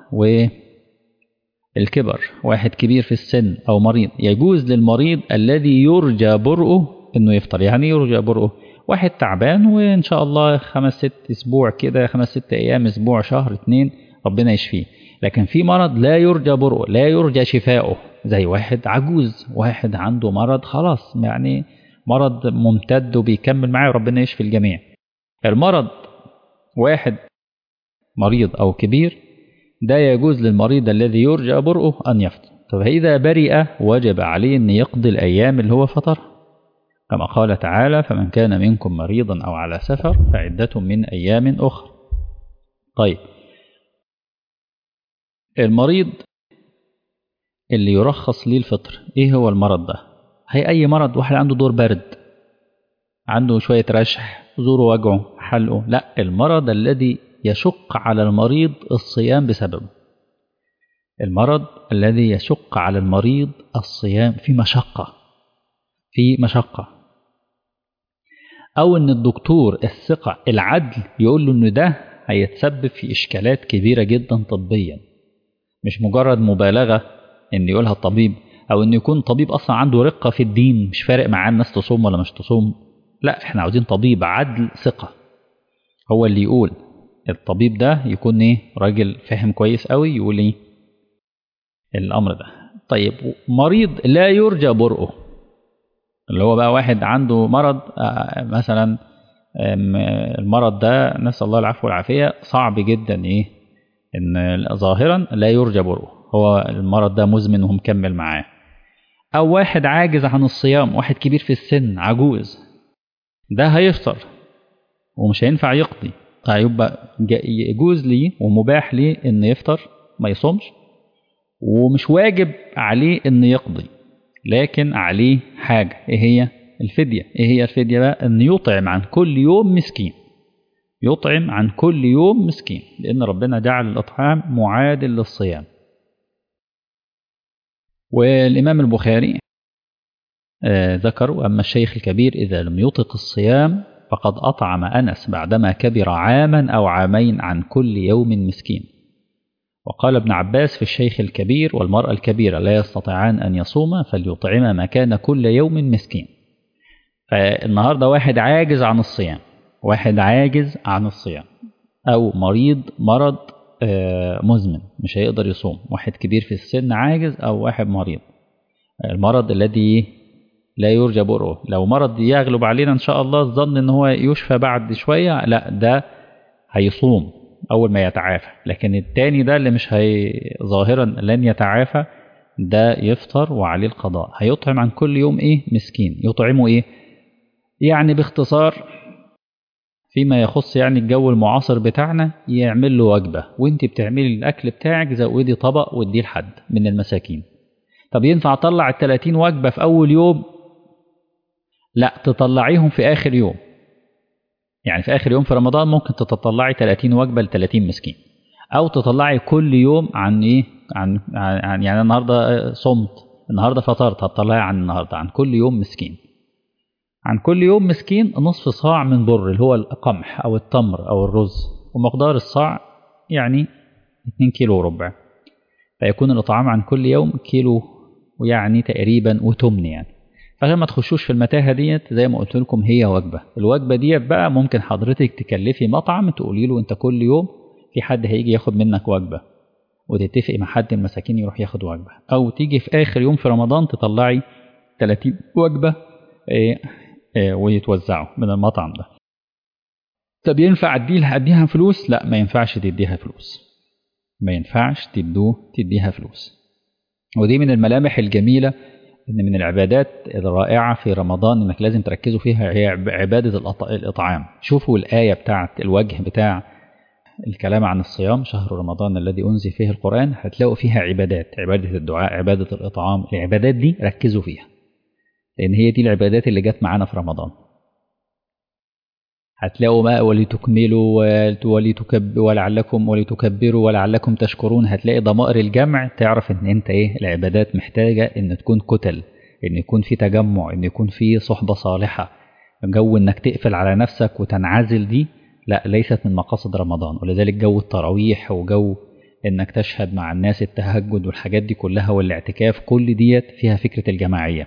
والكبر واحد كبير في السن او مريض يجوز للمريض الذي يرجى برؤه انه يفطر يعني يرجى برؤه واحد تعبان وان شاء الله خمس ست اسبوع كده خمس ست ايام اسبوع شهر اتنين ربنا يشفيه لكن في مرض لا يرجى برؤه لا يرجى شفاؤه زي واحد عجوز واحد عنده مرض خلاص يعني مرض ممتد وبيكمل معاه وربنا يشفي الجميع المرض واحد مريض أو كبير ده يجوز للمريض الذي يرجى برؤه أن يفطر فإذا برئ وجب عليه أن يقضي الأيام اللي هو فطر كما قال تعالى فمن كان منكم مريضا أو على سفر فعدة من أيام أخرى طيب المريض اللي يرخص ليه الفطر ايه هو المرض ده هي اي مرض واحد عنده دور برد عنده شوية رشح زوره وجعه حلقه لا المرض الذي يشق على المريض الصيام بسببه المرض الذي يشق على المريض الصيام في مشقة في مشقة أو إن الدكتور الثقة العدل يقول له إن ده هيتسبب في إشكالات كبيرة جدا طبيا مش مجرد مبالغة إن يقولها الطبيب أو إن يكون طبيب أصلا عنده رقة في الدين مش فارق معاه الناس تصوم ولا مش تصوم لا إحنا عاوزين طبيب عدل ثقة هو اللي يقول الطبيب ده يكون إيه راجل فاهم كويس قوي يقول إيه الأمر ده طيب مريض لا يرجى برؤه اللي هو بقى واحد عنده مرض مثلا المرض ده نسأل الله العفو والعافية صعب جدا إيه إن ظاهرا لا يرجى برؤه هو المرض ده مزمن ومكمل معاه أو واحد عاجز عن الصيام واحد كبير في السن عجوز ده هيفطر ومش هينفع يقضي هيبقى يجوز ليه ومباح ليه إن يفطر ما يصومش ومش واجب عليه إن يقضي لكن عليه حاجة إيه هي الفدية إيه هي الفدية بقى إن يطعم عن كل يوم مسكين يطعم عن كل يوم مسكين لأن ربنا جعل الإطعام معادل للصيام والإمام البخاري آه ذكر وأما الشيخ الكبير إذا لم يطق الصيام فقد أطعم أنس بعدما كبر عاما أو عامين عن كل يوم مسكين وقال ابن عباس في الشيخ الكبير والمرأة الكبيرة لا يستطيعان أن يصوما فليطعما مكان كل يوم مسكين فالنهاردة واحد عاجز عن الصيام واحد عاجز عن الصيام أو مريض مرض مزمن مش هيقدر يصوم واحد كبير في السن عاجز أو واحد مريض المرض الذي لا يرجى برؤه لو مرض يغلب علينا إن شاء الله الظن إن هو يشفى بعد شوية لا ده هيصوم أول ما يتعافى لكن التاني ده اللي مش هي ظاهرا لن يتعافى ده يفطر وعليه القضاء هيطعم عن كل يوم إيه مسكين يطعمه إيه يعني باختصار فيما يخص يعني الجو المعاصر بتاعنا يعمل له وجبة وانت بتعملي الأكل بتاعك زودي طبق واديه لحد من المساكين طب ينفع أطلع ال 30 وجبة في أول يوم لا تطلعيهم في آخر يوم يعني في آخر يوم في رمضان ممكن تطلعي 30 وجبة ل 30 مسكين أو تطلعي كل يوم عن إيه عن, عن يعني النهاردة صمت النهاردة فطرت هتطلعي عن النهاردة عن كل يوم مسكين عن كل يوم مسكين نصف صاع من بر اللي هو القمح أو التمر أو الرز ومقدار الصاع يعني 2 كيلو وربع فيكون الإطعام عن كل يوم كيلو ويعني تقريبا وتمن يعني فعشان ما تخشوش في المتاهة ديت زي ما قلت لكم هي وجبة الوجبة ديت بقى ممكن حضرتك تكلفي مطعم تقولي له انت كل يوم في حد هيجي ياخد منك وجبة وتتفقي مع حد المساكين يروح ياخد وجبة او تيجي في اخر يوم في رمضان تطلعي 30 وجبة ايه ايه ويتوزعوا من المطعم ده طب ينفع اديها اديها فلوس لا ما ينفعش تديها فلوس ما ينفعش تدوه تديها فلوس ودي من الملامح الجميله ان من العبادات الرائعه في رمضان انك لازم تركزوا فيها هي عباده الاطعام شوفوا الايه بتاعه الوجه بتاع الكلام عن الصيام شهر رمضان الذي انزل فيه القران هتلاقوا فيها عبادات عباده الدعاء عباده الاطعام العبادات دي ركزوا فيها لان هي دي العبادات اللي جت معانا في رمضان هتلاقوا ما ولتكملوا ولتكب ولعلكم ولتكبروا ولعلكم تشكرون هتلاقي ضمائر الجمع تعرف ان انت ايه العبادات محتاجة ان تكون كتل ان يكون في تجمع ان يكون في صحبة صالحة جو انك تقفل على نفسك وتنعزل دي لا ليست من مقاصد رمضان ولذلك جو التراويح وجو انك تشهد مع الناس التهجد والحاجات دي كلها والاعتكاف كل ديت فيها فكرة الجماعية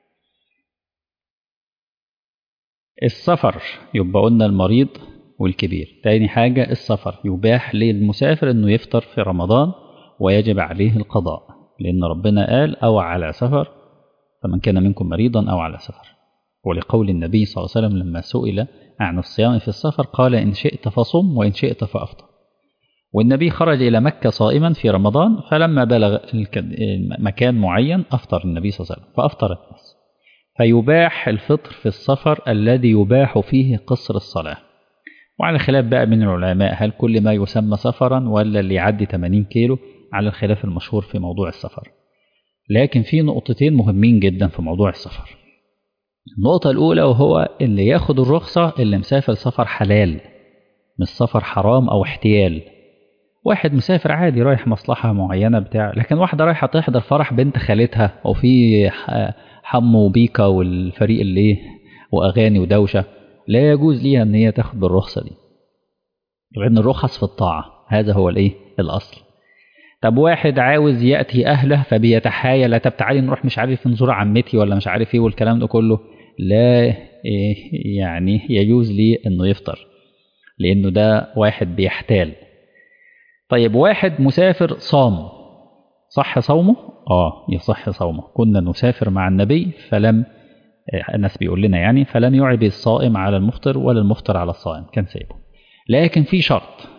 السفر يبقى قلنا المريض والكبير تاني حاجة السفر يباح للمسافر انه يفطر في رمضان ويجب عليه القضاء لان ربنا قال او على سفر فمن كان منكم مريضا او على سفر ولقول النبي صلى الله عليه وسلم لما سئل عن الصيام في السفر قال إن شئت فصم وإن شئت فأفطر والنبي خرج إلى مكة صائما في رمضان فلما بلغ مكان معين أفطر النبي صلى الله عليه وسلم فأفطر الناس فيباح الفطر في السفر الذي يباح فيه قصر الصلاة وعلى خلاف بقى من العلماء هل كل ما يسمى سفرا ولا اللي يعدي 80 كيلو على الخلاف المشهور في موضوع السفر لكن في نقطتين مهمين جدا في موضوع السفر النقطة الأولى وهو اللي ياخد الرخصة اللي مسافر سفر حلال مش سفر حرام أو احتيال واحد مسافر عادي رايح مصلحة معينة بتاع لكن واحدة رايحة تحضر فرح بنت خالتها وفي حمو وبيكا والفريق اللي ايه وأغاني ودوشة لا يجوز ليها إن هي تاخد بالرخصة دي لأن الرخص في الطاعة هذا هو الايه الأصل طب واحد عاوز يأتي أهله فبيتحايل طب تعالي نروح مش عارف نزور عمتي ولا مش عارف ايه والكلام ده كله لا يعني يجوز لي انه يفطر لانه ده واحد بيحتال طيب واحد مسافر صام صح صومه اه يصح صومه كنا نسافر مع النبي فلم الناس بيقول لنا يعني فلم يعب الصائم على المفطر ولا المفطر على الصائم كان سايبه لكن في شرط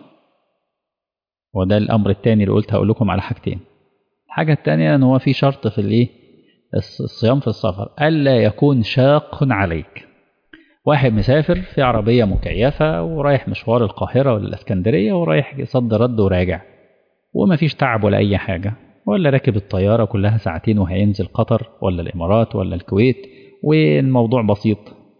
وده الامر الثاني اللي قلت هقول لكم على حاجتين الحاجه الثانيه ان هو في شرط في الايه الصيام في السفر ألا يكون شاق عليك واحد مسافر في عربية مكيفة ورايح مشوار القاهرة ولا الاسكندرية ورايح صد رد وراجع وما فيش تعب ولا أي حاجة ولا راكب الطيارة كلها ساعتين وهينزل قطر ولا الإمارات ولا الكويت والموضوع بسيط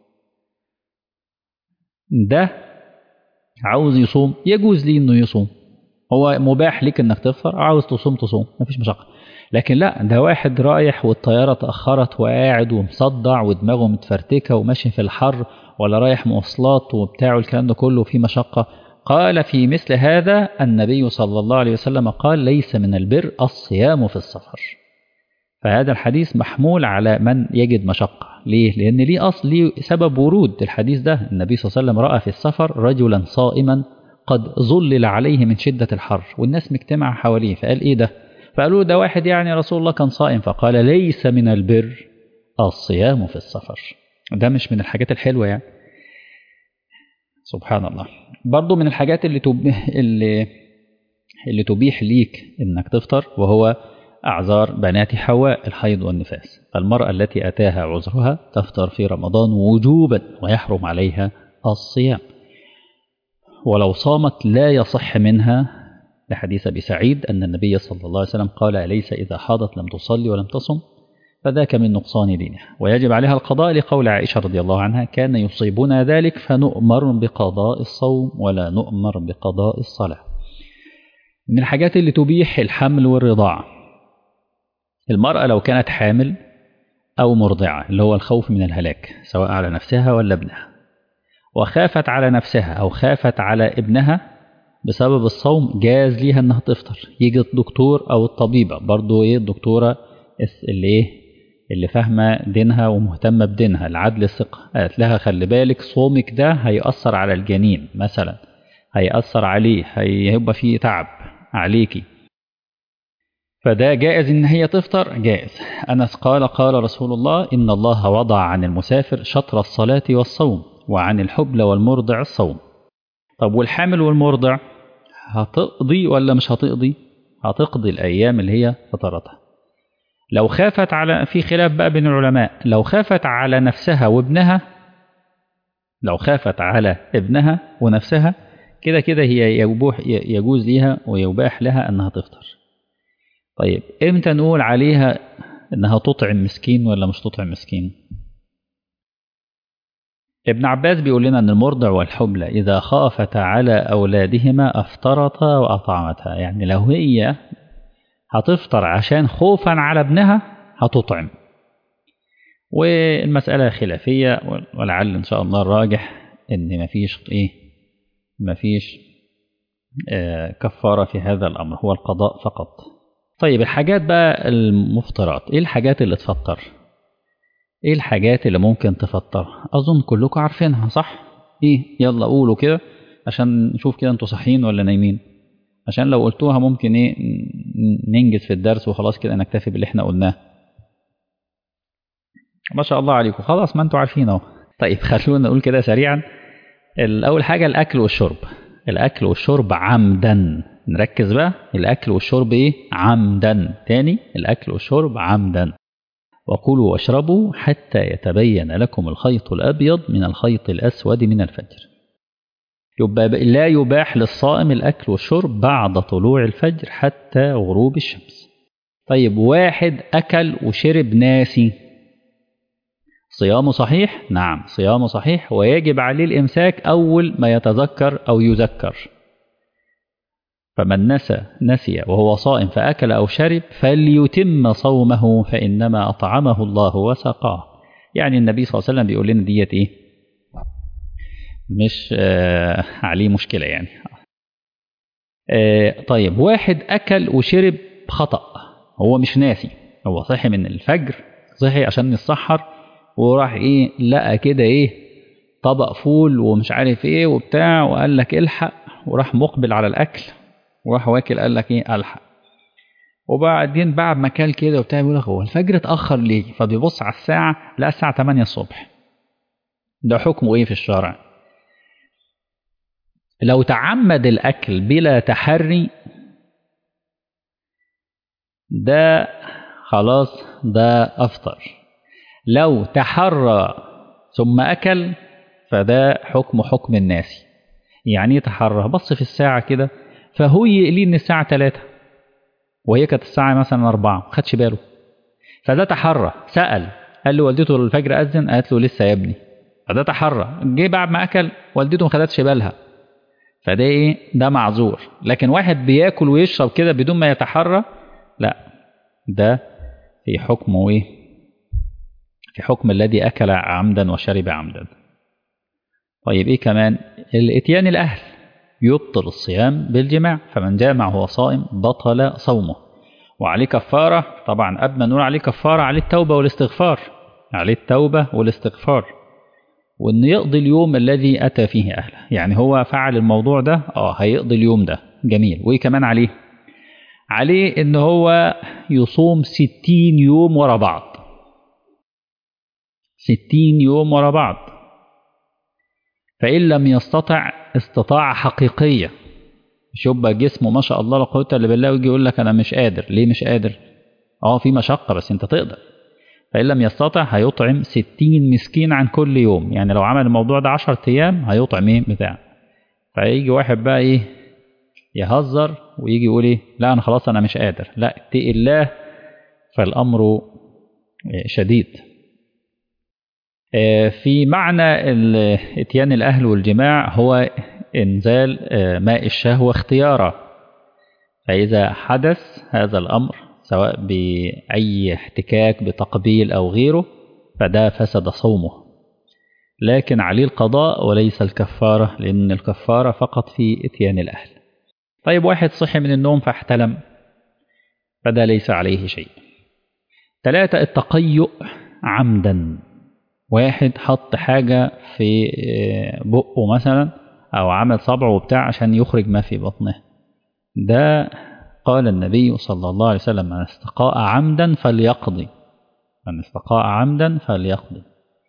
ده عاوز يصوم يجوز ليه انه يصوم هو مباح ليك انك تفطر عاوز تصوم تصوم مفيش مشقه لكن لا ده واحد رايح والطياره اتاخرت وقاعد ومصدع ودماغه متفرتكه وماشي في الحر ولا رايح مواصلات وبتاعه الكلام ده كله فيه مشقه قال في مثل هذا النبي صلى الله عليه وسلم قال ليس من البر الصيام في السفر فهذا الحديث محمول على من يجد مشقة ليه؟ لأن ليه أصل ليه سبب ورود الحديث ده النبي صلى الله عليه وسلم رأى في السفر رجلا صائما قد ظلل عليه من شدة الحر والناس مجتمع حواليه فقال إيه ده؟ فقالوا ده واحد يعني رسول الله كان صائم فقال ليس من البر الصيام في السفر ده مش من الحاجات الحلوة يعني سبحان الله برضو من الحاجات اللي تب... اللي اللي تبيح ليك انك تفطر وهو اعذار بنات حواء الحيض والنفاس فالمرأة التي اتاها عذرها تفطر في رمضان وجوبا ويحرم عليها الصيام ولو صامت لا يصح منها لحديث ابي سعيد ان النبي صلى الله عليه وسلم قال اليس اذا حاضت لم تصلي ولم تصم فذاك من نقصان دينها ويجب عليها القضاء لقول عائشة رضي الله عنها كان يصيبنا ذلك فنؤمر بقضاء الصوم ولا نؤمر بقضاء الصلاة من الحاجات اللي تبيح الحمل والرضاعة المرأة لو كانت حامل أو مرضعة اللي هو الخوف من الهلاك سواء على نفسها ولا ابنها وخافت على نفسها أو خافت على ابنها بسبب الصوم جاز ليها انها تفطر يجي الدكتور او الطبيبه برضو ايه الدكتوره اللي ايه اللي فاهمة دينها ومهتمة بدينها العدل الثقة قالت لها خلي بالك صومك ده هيأثر على الجنين مثلا هيأثر عليه هيبقى فيه تعب عليكي فده جائز ان هي تفطر جائز أنس قال قال رسول الله إن الله وضع عن المسافر شطر الصلاة والصوم وعن الحبل والمرضع الصوم طب والحامل والمرضع هتقضي ولا مش هتقضي هتقضي الأيام اللي هي فطرتها لو خافت على في خلاف بقى بين العلماء لو خافت على نفسها وابنها لو خافت على ابنها ونفسها كده كده هي يبوح يجوز ليها ويباح لها انها تفطر طيب امتى نقول عليها انها تطعم مسكين ولا مش تطعم مسكين ابن عباس بيقول لنا أن المرضع والحبلى إذا خافتا على أولادهما أفطرتا وأطعمتا يعني لو هي هتفطر عشان خوفا على ابنها هتطعم والمسألة خلافية ولعل إن شاء الله الراجح إن مفيش إيه مفيش آه كفارة في هذا الأمر هو القضاء فقط طيب الحاجات بقى المفطرات إيه الحاجات اللي تفطر إيه الحاجات اللي ممكن تفطر أظن كلكم عارفينها صح إيه يلا قولوا كده عشان نشوف كده أنتوا صحيين ولا نايمين عشان لو قلتوها ممكن إيه ننجز في الدرس وخلاص كده نكتفي باللي إحنا قلناه ما شاء الله عليكم خلاص ما انتوا عارفين اهو طيب خلونا نقول كده سريعا اول حاجه الاكل والشرب الاكل والشرب عمدا نركز بقى الاكل والشرب ايه عمدا تاني الاكل والشرب عمدا وكلوا واشربوا حتى يتبين لكم الخيط الابيض من الخيط الاسود من الفجر يبقى لا يباح للصائم الاكل والشرب بعد طلوع الفجر حتى غروب الشمس طيب واحد اكل وشرب ناسي صيامه صحيح؟ نعم صيامه صحيح ويجب عليه الإمساك أول ما يتذكر أو يذكر فمن نسى نسي وهو صائم فأكل أو شرب فليتم صومه فإنما أطعمه الله وسقاه يعني النبي صلى الله عليه وسلم بيقول لنا ديت إيه مش آه عليه مشكلة يعني آه طيب واحد أكل وشرب خطأ هو مش ناسي هو صحي من الفجر صحي عشان يتسحر وراح ايه لقى كده ايه طبق فول ومش عارف ايه وبتاع وقال لك الحق وراح مقبل على الاكل وراح واكل قال لك ايه الحق وبعدين بعد ما كل كده وبتاع بيقول لك هو الفجر اتاخر ليه فبيبص على الساعه لقى الساعه 8 الصبح ده حكمه ايه في الشرع لو تعمد الاكل بلا تحري ده خلاص ده افطر لو تحرى ثم أكل فده حكم حكم الناس يعني يتحرى بص في الساعة كده فهو يقلي إن الساعة 3 وهي كانت الساعة مثلا 4 ما خدش باله فده تحرى سأل قال له والدته الفجر أذن قالت له لسه يا ابني فده تحرى جه بعد ما أكل والدته ما خدتش بالها فده إيه ده معذور لكن واحد بياكل ويشرب كده بدون ما يتحرى لا ده في حكمه إيه في حكم الذي أكل عمدا وشرب عمدا طيب إيه كمان الإتيان الأهل يبطل الصيام بالجماع فمن جامع وهو صائم بطل صومه وعليه كفارة طبعا قبل ما نقول عليه كفارة عليه التوبة والاستغفار عليه التوبة والاستغفار وإن يقضي اليوم الذي أتى فيه أهله يعني هو فعل الموضوع ده آه هيقضي اليوم ده جميل وإيه كمان عليه عليه إن هو يصوم ستين يوم ورا بعض ستين يوم ورا بعض فإن لم يستطع استطاعة حقيقية مش يبقى جسمه ما شاء الله لا قوة إلا بالله ويجي يقول لك أنا مش قادر ليه مش قادر؟ أه في مشقة بس أنت تقدر فإن لم يستطع هيطعم ستين مسكين عن كل يوم يعني لو عمل الموضوع ده عشر أيام هيطعم إيه بتاع فيجي واحد بقى إيه يهزر ويجي يقول إيه لا أنا خلاص أنا مش قادر لا اتقي الله فالأمر شديد في معنى اتيان الأهل والجماع هو إنزال ماء الشهوة اختيارا فإذا حدث هذا الأمر سواء بأي احتكاك بتقبيل أو غيره فده فسد صومه لكن عليه القضاء وليس الكفارة لأن الكفارة فقط في اتيان الأهل طيب واحد صحي من النوم فاحتلم فده ليس عليه شيء ثلاثة التقيؤ عمدا واحد حط حاجة في بقه مثلا أو عمل صبعه وبتاع عشان يخرج ما في بطنه ده قال النبي صلى الله عليه وسلم من استقاء عمدا فليقضي من استقاء عمدا فليقضي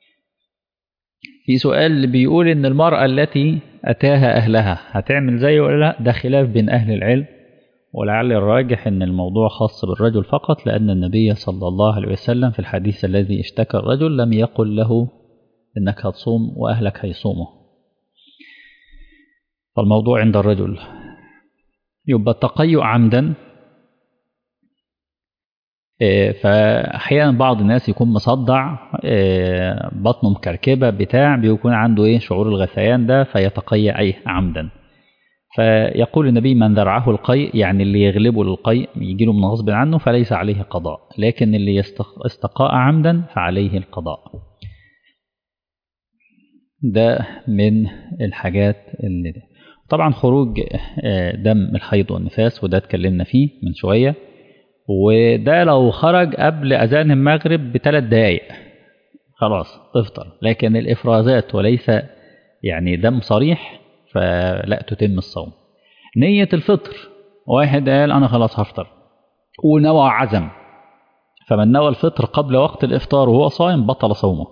في سؤال بيقول إن المرأة التي أتاها أهلها هتعمل زيه ولا لا ده خلاف بين أهل العلم ولعل الراجح أن الموضوع خاص بالرجل فقط لأن النبي صلى الله عليه وسلم في الحديث الذي اشتكى الرجل لم يقل له إنك هتصوم وأهلك هيصوموا فالموضوع عند الرجل يبقى التقيؤ عمدا فأحيانا بعض الناس يكون مصدع بطنه مكركبة بتاع بيكون عنده إيه شعور الغثيان ده فيتقيأ أيه عمدا فيقول النبي من ذرعه القيء يعني اللي يغلبه للقيء يجي له من غصب عنه فليس عليه قضاء لكن اللي استقاء عمدا فعليه القضاء ده من الحاجات اللي ده. طبعا خروج دم الحيض والنفاس وده اتكلمنا فيه من شوية وده لو خرج قبل أذان المغرب بثلاث دقايق خلاص تفطر لكن الإفرازات وليس يعني دم صريح فلا تتم الصوم نية الفطر واحد قال أنا خلاص هفطر ونوى عزم فمن نوى الفطر قبل وقت الإفطار وهو صائم بطل صومه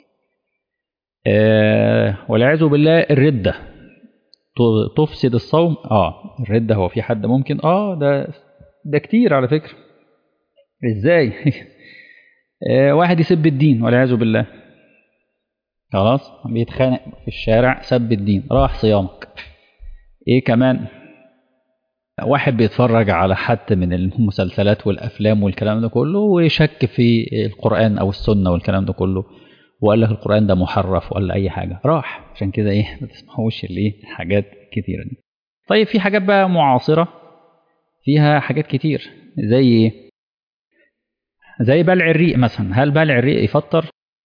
آه والعياذ بالله الردة تفسد الصوم اه الردة هو في حد ممكن اه ده ده كتير على فكرة ازاي آه واحد يسب الدين والعياذ بالله خلاص بيتخانق في الشارع سب الدين راح صيامك ايه كمان واحد بيتفرج على حد من المسلسلات والافلام والكلام ده كله ويشك في القران او السنه والكلام ده كله وقال لك القران ده محرف ولا اي حاجه راح عشان كده ايه ما تسمعوش الايه حاجات كتيره دي طيب في حاجات بقى معاصره فيها حاجات كتير زي ايه زي بلع الريق مثلا هل بلع الريق يفطر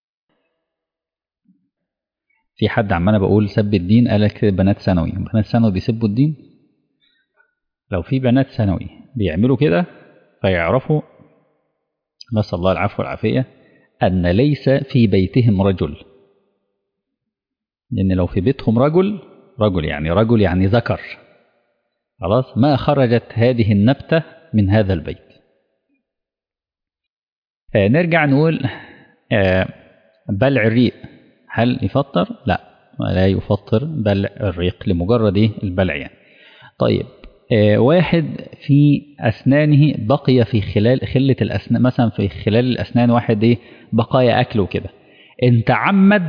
في حد عمال بقول سب الدين قال لك بنات ثانوي بنات ثانوي بيسبوا الدين لو في بنات ثانوي بيعملوا كده فيعرفوا نسأل الله العفو والعافية أن ليس في بيتهم رجل لأن لو في بيتهم رجل رجل يعني رجل يعني ذكر خلاص ما خرجت هذه النبتة من هذا البيت آه نرجع نقول آه بلع الريق هل يفطر؟ لا لا يفطر بلع الريق لمجرد ايه البلع يعني. طيب آه واحد في أسنانه بقي في خلال خلة الأسنان مثلا في خلال الأسنان واحد ايه بقايا أكل وكده إن تعمد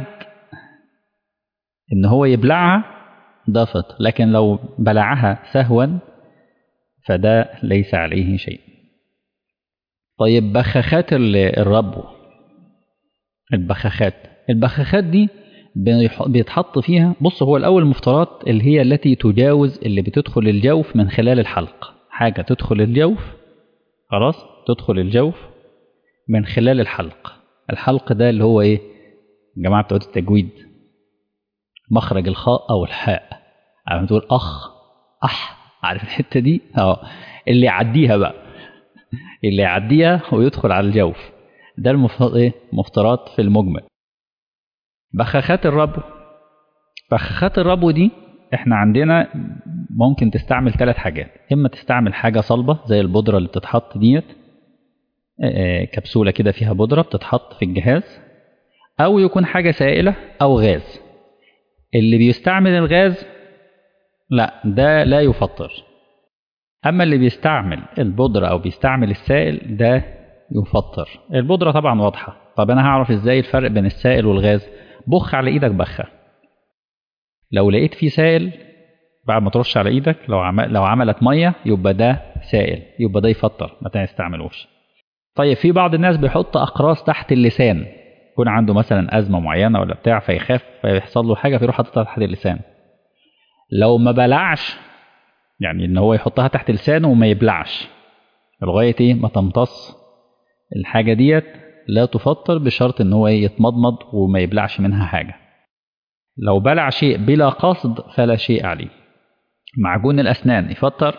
إن هو يبلعها ده فطر لكن لو بلعها سهوا فده ليس عليه شيء طيب بخاخات الربو البخاخات البخاخات دي بيتحط فيها بص هو الأول المفترات اللي هي التي تجاوز اللي بتدخل الجوف من خلال الحلق حاجة تدخل الجوف خلاص تدخل الجوف من خلال الحلق الحلق ده اللي هو ايه جماعة بتوع التجويد مخرج الخاء أو الحاء عم تقول أخ أح عارف الحتة دي اه اللي يعديها بقى اللي يعديها ويدخل على الجوف ده المفترض ايه مفترات في المجمل بخاخات الربو بخاخات الربو دي احنا عندنا ممكن تستعمل ثلاث حاجات اما تستعمل حاجه صلبه زي البودره اللي بتتحط ديت كبسوله كده فيها بودره بتتحط في الجهاز او يكون حاجه سائله او غاز اللي بيستعمل الغاز لا ده لا يفطر اما اللي بيستعمل البودره او بيستعمل السائل ده يفطر البودره طبعا واضحه طب انا هعرف ازاي الفرق بين السائل والغاز بخ على ايدك بخه لو لقيت فيه سائل بعد ما ترش على ايدك لو عمل لو عملت ميه يبقى ده سائل يبقى ده يفطر ما تستعملوش طيب في بعض الناس بيحط اقراص تحت اللسان يكون عنده مثلا ازمه معينه ولا بتاع فيخاف فيحصل له حاجه فيروح حاططها تحت اللسان لو ما بلعش يعني ان هو يحطها تحت لسانه وما يبلعش لغايه ايه ما تمتص الحاجه ديت لا تفطر بشرط ان هو يتمضمض وما يبلعش منها حاجه لو بلع شيء بلا قصد فلا شيء عليه معجون الاسنان يفطر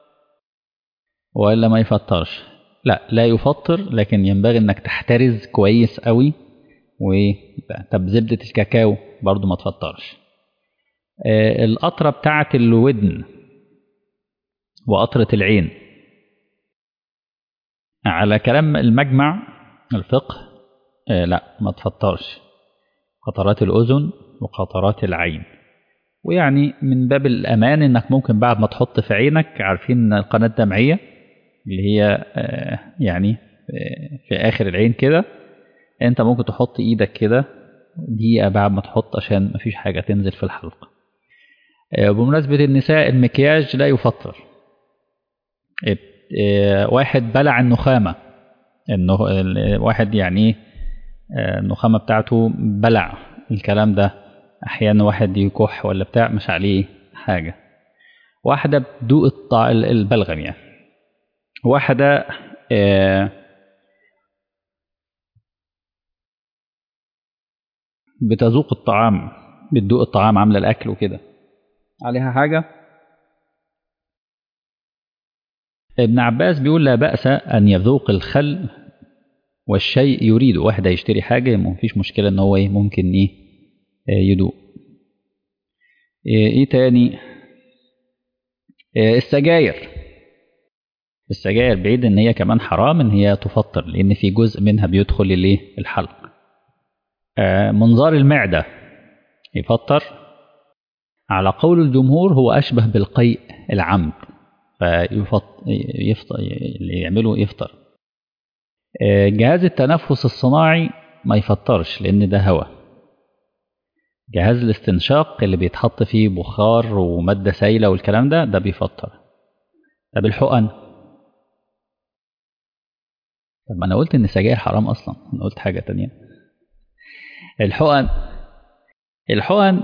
ولا ما يفطرش لا لا يفطر لكن ينبغي انك تحترز كويس قوي و طب زبدة الكاكاو برضو ما تفطرش آه القطرة بتاعة الودن وقطرة العين على كلام المجمع الفقه آه لا ما تفطرش قطرات الأذن وقطرات العين ويعني من باب الأمان إنك ممكن بعد ما تحط في عينك عارفين القناة الدمعية اللي هي آه يعني آه في آخر العين كده أنت ممكن تحط إيدك كده دقيقة بعد ما تحط عشان مفيش حاجة تنزل في الحلقة آه بمناسبة النساء المكياج لا يفطر واحد بلع النخامة انه واحد يعني النخامة بتاعته بلع الكلام ده احيانا واحد يكح ولا بتاع مش عليه حاجة واحدة بدوق الطع... البلغم يعني واحدة آه بتذوق الطعام بتدوق الطعام عاملة الأكل وكده عليها حاجة ابن عباس بيقول لا بأس أن يذوق الخل والشيء يريد واحد يشتري حاجة مفيش مشكلة ان هو ايه ممكن ايه يدوق ايه تاني السجاير السجاير بعيد ان هي كمان حرام ان هي تفطر لان في جزء منها بيدخل الايه الحلق منظار المعدة يفطر على قول الجمهور هو أشبه بالقيء العمد فيفطر اللي يعمله يفطر جهاز التنفس الصناعي ما يفطرش لأن ده هواء جهاز الاستنشاق اللي بيتحط فيه بخار ومادة سائلة والكلام ده ده بيفطر طب الحقن طب ما أنا قلت إن السجاير حرام أصلا أنا قلت حاجة تانية الحقن الحقن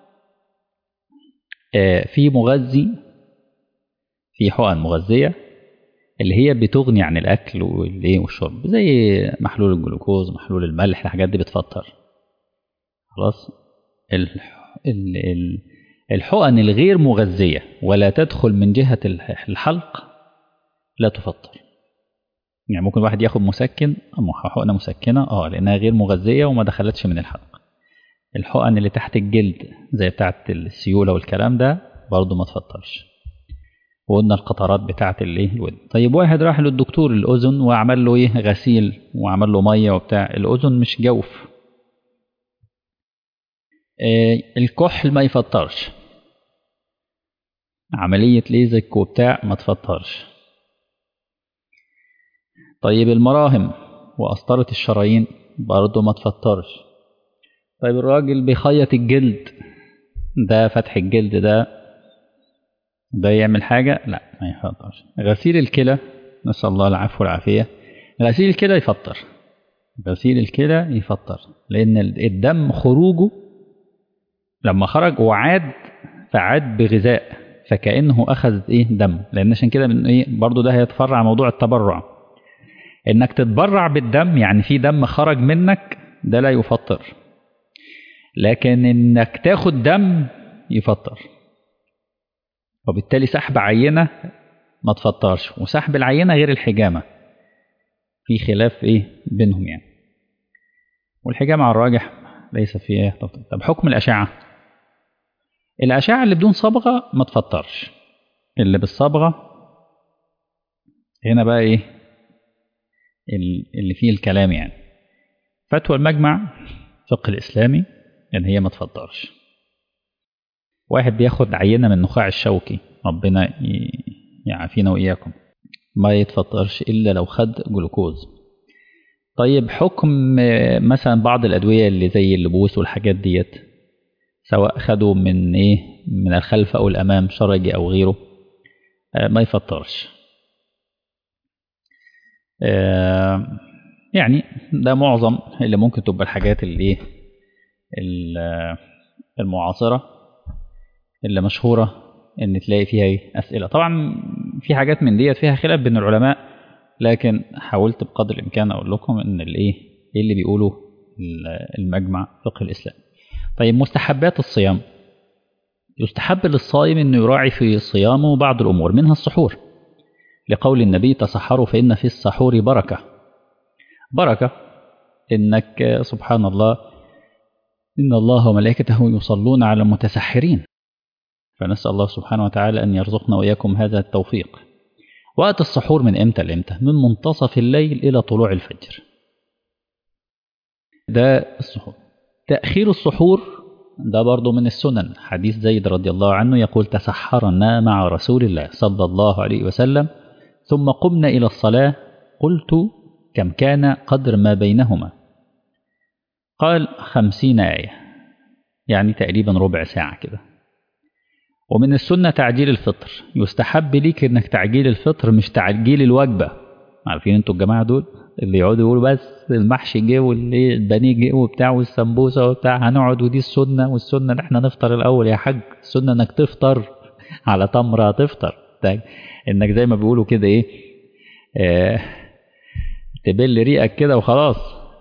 في مغذي في حقن مغذية اللي هي بتغني عن الأكل والإيه والشرب زي محلول الجلوكوز محلول الملح الحاجات دي بتفطر خلاص الحقن الغير مغذية ولا تدخل من جهة الحلق لا تفطر يعني ممكن واحد ياخد مسكن حقنة مسكنة اه لأنها غير مغذية وما دخلتش من الحلق الحقن اللي تحت الجلد زي بتاعة السيولة والكلام ده برضه ما تفطرش وقلنا القطرات بتاعة الايه الودن طيب واحد راح للدكتور الأذن وعمل له ايه غسيل وعمل له مية وبتاع الأذن مش جوف إيه الكحل ما يفطرش عملية ليزك وبتاع ما تفطرش طيب المراهم وقسطرة الشرايين برضه ما تفطرش طيب الراجل بيخيط الجلد ده فتح الجلد ده ده يعمل حاجة لا ما يفطرش غسيل الكلى نسأل الله العفو والعافية غسيل الكلى يفطر غسيل الكلى يفطر لأن الدم خروجه لما خرج وعاد فعاد بغذاء فكأنه أخذ إيه دم لأن عشان كده من إيه برضه ده هيتفرع موضوع التبرع إنك تتبرع بالدم يعني في دم خرج منك ده لا يفطر لكن إنك تاخد دم يفطر وبالتالي سحب عينة ما تفطرش وسحب العينة غير الحجامة في خلاف إيه بينهم يعني والحجامة على الراجح ليس فيه تفطير طب حكم الأشعة الأشعة اللي بدون صبغة ما تفطرش اللي بالصبغة هنا بقى إيه اللي فيه الكلام يعني فتوى المجمع الفقه الإسلامي إن هي ما تفطرش واحد بياخد عينة من النخاع الشوكي ربنا يعافينا وإياكم ما يتفطرش إلا لو خد جلوكوز طيب حكم مثلا بعض الأدوية اللي زي اللبوس والحاجات ديت سواء خدوا من إيه من الخلف أو الأمام شرجي أو غيره ما يفطرش يعني ده معظم اللي ممكن تبقى الحاجات اللي إيه المعاصرة اللي مشهورة ان تلاقي فيها اسئله طبعا في حاجات من ديت فيها خلاف بين العلماء لكن حاولت بقدر الامكان اقول لكم ان الايه ايه اللي بيقوله المجمع فقه الاسلام طيب مستحبات الصيام يستحب للصائم انه يراعي في صيامه بعض الامور منها السحور لقول النبي تصحروا فان في السحور بركه بركه انك سبحان الله ان الله وملائكته يصلون على المتسحرين فنسأل الله سبحانه وتعالى أن يرزقنا وإياكم هذا التوفيق وقت السحور من إمتى لإمتى من منتصف الليل إلى طلوع الفجر ده السحور تأخير السحور ده برضو من السنن حديث زيد رضي الله عنه يقول تسحرنا مع رسول الله صلى الله عليه وسلم ثم قمنا إلى الصلاة قلت كم كان قدر ما بينهما قال خمسين آية يعني تقريبا ربع ساعة كده ومن السنة تعجيل الفطر يستحب ليك انك تعجيل الفطر مش تعجيل الوجبة عارفين انتوا الجماعة دول اللي يقعدوا يقولوا بس المحشي جه واللي البانيه جه وبتاع والسمبوسه وبتاع هنقعد ودي السنه والسنه ان احنا نفطر الاول يا حاج السنه انك تفطر على تمره تفطر انك زي ما بيقولوا كده ايه آه تبل ريقك كده وخلاص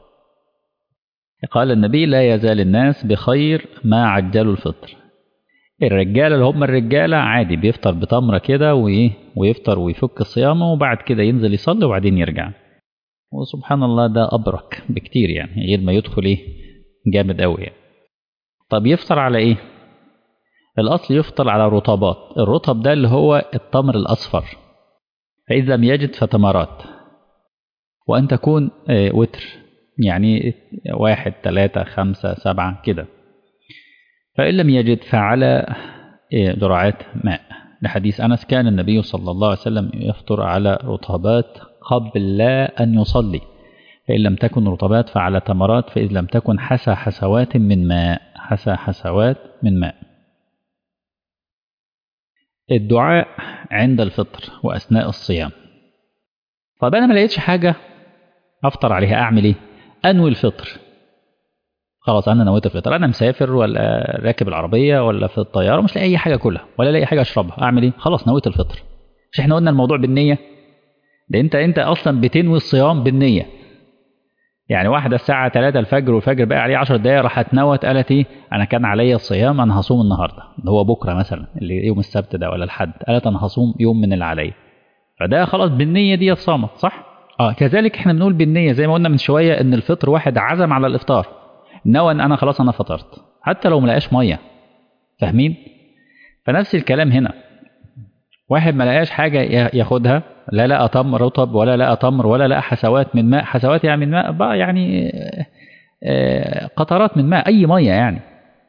قال النبي لا يزال الناس بخير ما عجلوا الفطر الرجاله اللي هم الرجاله عادي بيفطر بتمره كده وايه ويفطر ويفك صيامه وبعد كده ينزل يصلي وبعدين يرجع وسبحان الله ده ابرك بكتير يعني غير ما يدخل ايه جامد قوي يعني طب يفطر على ايه الاصل يفطر على رطبات الرطب ده اللي هو التمر الاصفر فاذا لم يجد فتمرات وان تكون آه وتر يعني واحد ثلاثة خمسة سبعة كده فإن لم يجد فعلى ذراعات ماء لحديث أنس كان النبي صلى الله عليه وسلم يفطر على رطبات قبل أن يصلي فإن لم تكن رطبات فعلى تمرات فإذ لم تكن حسى حسوات من ماء حسى حسوات من ماء الدعاء عند الفطر وأثناء الصيام طب أنا ما لقيتش حاجة أفطر عليها أعمل إيه؟ أنوي الفطر خلاص انا نويت الفطر انا مسافر ولا راكب العربيه ولا في الطياره مش لاقي اي حاجه اكلها ولا لاقي حاجه اشربها اعمل ايه خلاص نويت الفطر مش احنا قلنا الموضوع بالنيه ده انت انت اصلا بتنوي الصيام بالنيه يعني واحده الساعه 3 الفجر والفجر بقى عليه 10 دقائق راحت نوت قالت ايه انا كان عليا الصيام انا هصوم النهارده اللي هو بكره مثلا اللي يوم السبت ده ولا الحد قالت انا هصوم يوم من اللي عليا فده خلاص بالنيه دي صامت صح اه كذلك احنا بنقول بالنيه زي ما قلنا من شويه ان الفطر واحد عزم على الافطار نوى ان انا خلاص انا فطرت حتى لو ملقاش ميه فاهمين فنفس الكلام هنا واحد ما لقاش حاجه ياخدها لا لقى تمر رطب ولا لقى تمر ولا لقى حسوات من ماء حسوات يعني من ماء بقى يعني قطرات من ماء اي ميه يعني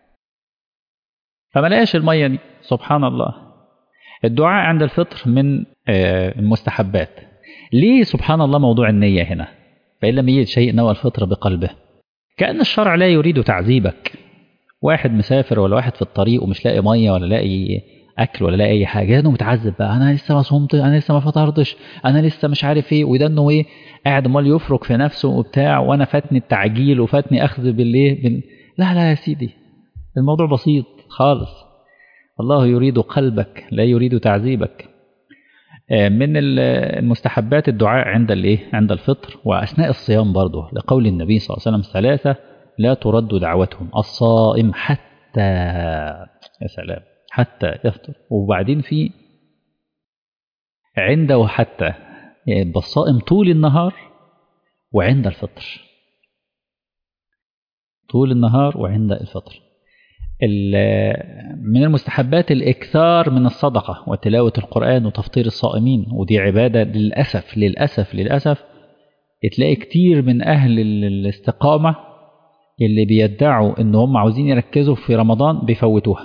فما لقاش الميه دي سبحان الله الدعاء عند الفطر من المستحبات ليه سبحان الله موضوع النيه هنا فان لم يجد شيء نوى الفطر بقلبه كأن الشرع لا يريد تعذيبك واحد مسافر ولا واحد في الطريق ومش لاقي ميه ولا لاقي اكل ولا لاقي اي حاجه انه متعذب بقى انا لسه ما صمت انا لسه ما فطرتش انا لسه مش عارف ايه وده انه ايه قاعد امال يفرك في نفسه وبتاع وانا فاتني التعجيل وفاتني اخذ بالايه بال... لا لا يا سيدي الموضوع بسيط خالص الله يريد قلبك لا يريد تعذيبك من المستحبات الدعاء عند الايه عند الفطر واثناء الصيام برضه لقول النبي صلى الله عليه وسلم ثلاثه لا ترد دعوتهم الصائم حتى يا سلام حتى يفطر وبعدين في عند وحتى يعني الصائم طول النهار وعند الفطر طول النهار وعند الفطر من المستحبات الإكثار من الصدقة وتلاوة القرآن وتفطير الصائمين ودي عبادة للأسف للأسف للأسف تلاقي كتير من أهل الاستقامة اللي بيدعوا إن هم عاوزين يركزوا في رمضان بيفوتوها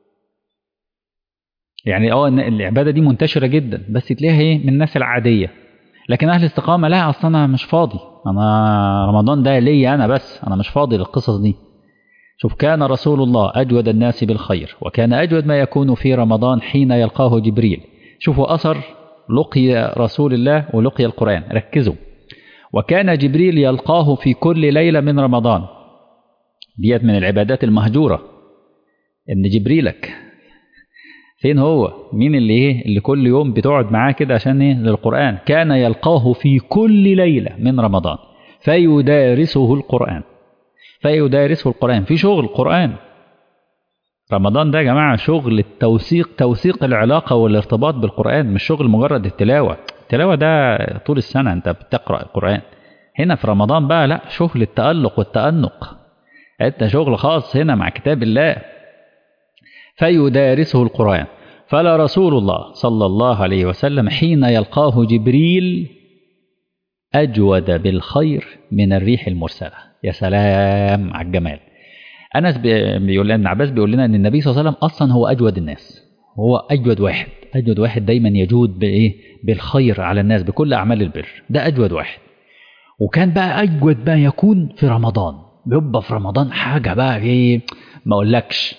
يعني اه العبادة دي منتشرة جدا بس تلاقيها ايه من الناس العادية لكن أهل الاستقامة لا أصلا أنا مش فاضي أنا رمضان ده ليا أنا بس أنا مش فاضي للقصص دي شوف كان رسول الله أجود الناس بالخير وكان أجود ما يكون في رمضان حين يلقاه جبريل شوفوا أثر لقي رسول الله ولقي القرآن ركزوا وكان جبريل يلقاه في كل ليلة من رمضان ديت من العبادات المهجورة إن جبريلك فين هو مين اللي ايه اللي كل يوم بتقعد معاه كده عشان ايه للقرآن كان يلقاه في كل ليلة من رمضان فيدارسه القرآن فيدارسه القرآن في شغل قرآن رمضان ده يا جماعة شغل التوثيق توثيق العلاقة والارتباط بالقرآن مش شغل مجرد التلاوة التلاوة ده طول السنة انت بتقرأ القرآن هنا في رمضان بقى لا شغل التألق والتأنق انت شغل خاص هنا مع كتاب الله فيدارسه القرآن فلا رسول الله صلى الله عليه وسلم حين يلقاه جبريل أجود بالخير من الريح المرسلة يا سلام على الجمال أنس بيقول لنا عباس بيقول لنا أن النبي صلى الله عليه وسلم أصلا هو أجود الناس هو أجود واحد أجود واحد دايما يجود بإيه بالخير على الناس بكل أعمال البر ده أجود واحد وكان بقى أجود ما يكون في رمضان بيبقى في رمضان حاجة بقى إيه ما أقولكش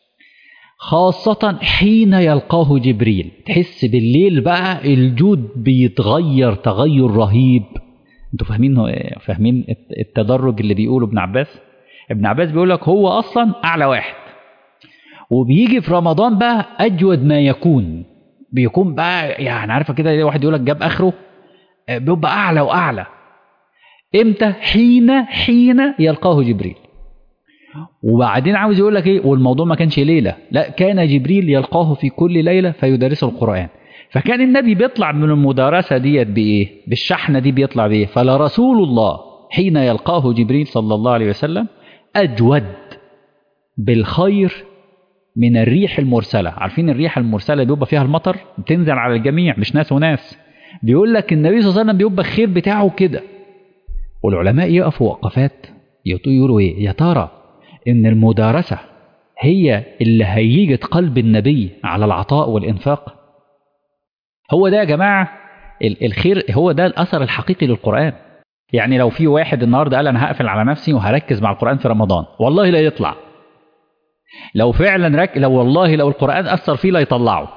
خاصة حين يلقاه جبريل تحس بالليل بقى الجود بيتغير تغير رهيب انتوا فاهمين فاهمين التدرج اللي بيقوله ابن عباس ابن عباس بيقول لك هو اصلا اعلى واحد وبيجي في رمضان بقى اجود ما يكون بيكون بقى يعني عارفه كده واحد يقول لك جاب اخره بيبقى اعلى واعلى امتى حين حين يلقاه جبريل وبعدين عاوز يقول لك ايه والموضوع ما كانش ليله لا كان جبريل يلقاه في كل ليله فيدرسه القران فكان النبي بيطلع من المدارسه ديت بايه بالشحنه دي بيطلع بايه فلرسول الله حين يلقاه جبريل صلى الله عليه وسلم اجود بالخير من الريح المرسله عارفين الريح المرسله بيبقى فيها المطر بتنزل على الجميع مش ناس وناس بيقول لك النبي صلى الله عليه وسلم بيبقى الخير بتاعه كده والعلماء يقفوا وقفات يقولوا ايه يا ترى ان المدارسه هي اللي هيجت قلب النبي على العطاء والانفاق هو ده يا جماعه الخير هو ده الاثر الحقيقي للقران يعني لو في واحد النهارده قال انا هقفل على نفسي وهركز مع القران في رمضان والله لا يطلع لو فعلا رك... لو والله لو القران اثر فيه لا يطلعه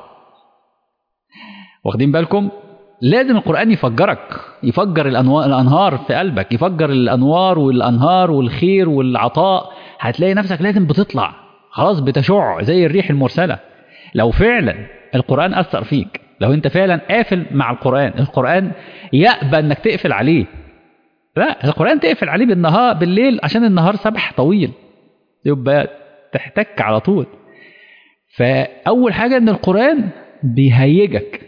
واخدين بالكم لازم القرآن يفجرك يفجر الأنوار الأنهار في قلبك يفجر الأنوار والأنهار والخير والعطاء هتلاقي نفسك لازم بتطلع خلاص بتشع زي الريح المرسلة لو فعلا القرآن أثر فيك لو أنت فعلا قافل مع القرآن القرآن يأبى أنك تقفل عليه لا القرآن تقفل عليه بالنهار بالليل عشان النهار سبح طويل يبقى تحتك على طول فأول حاجة أن القرآن بيهيجك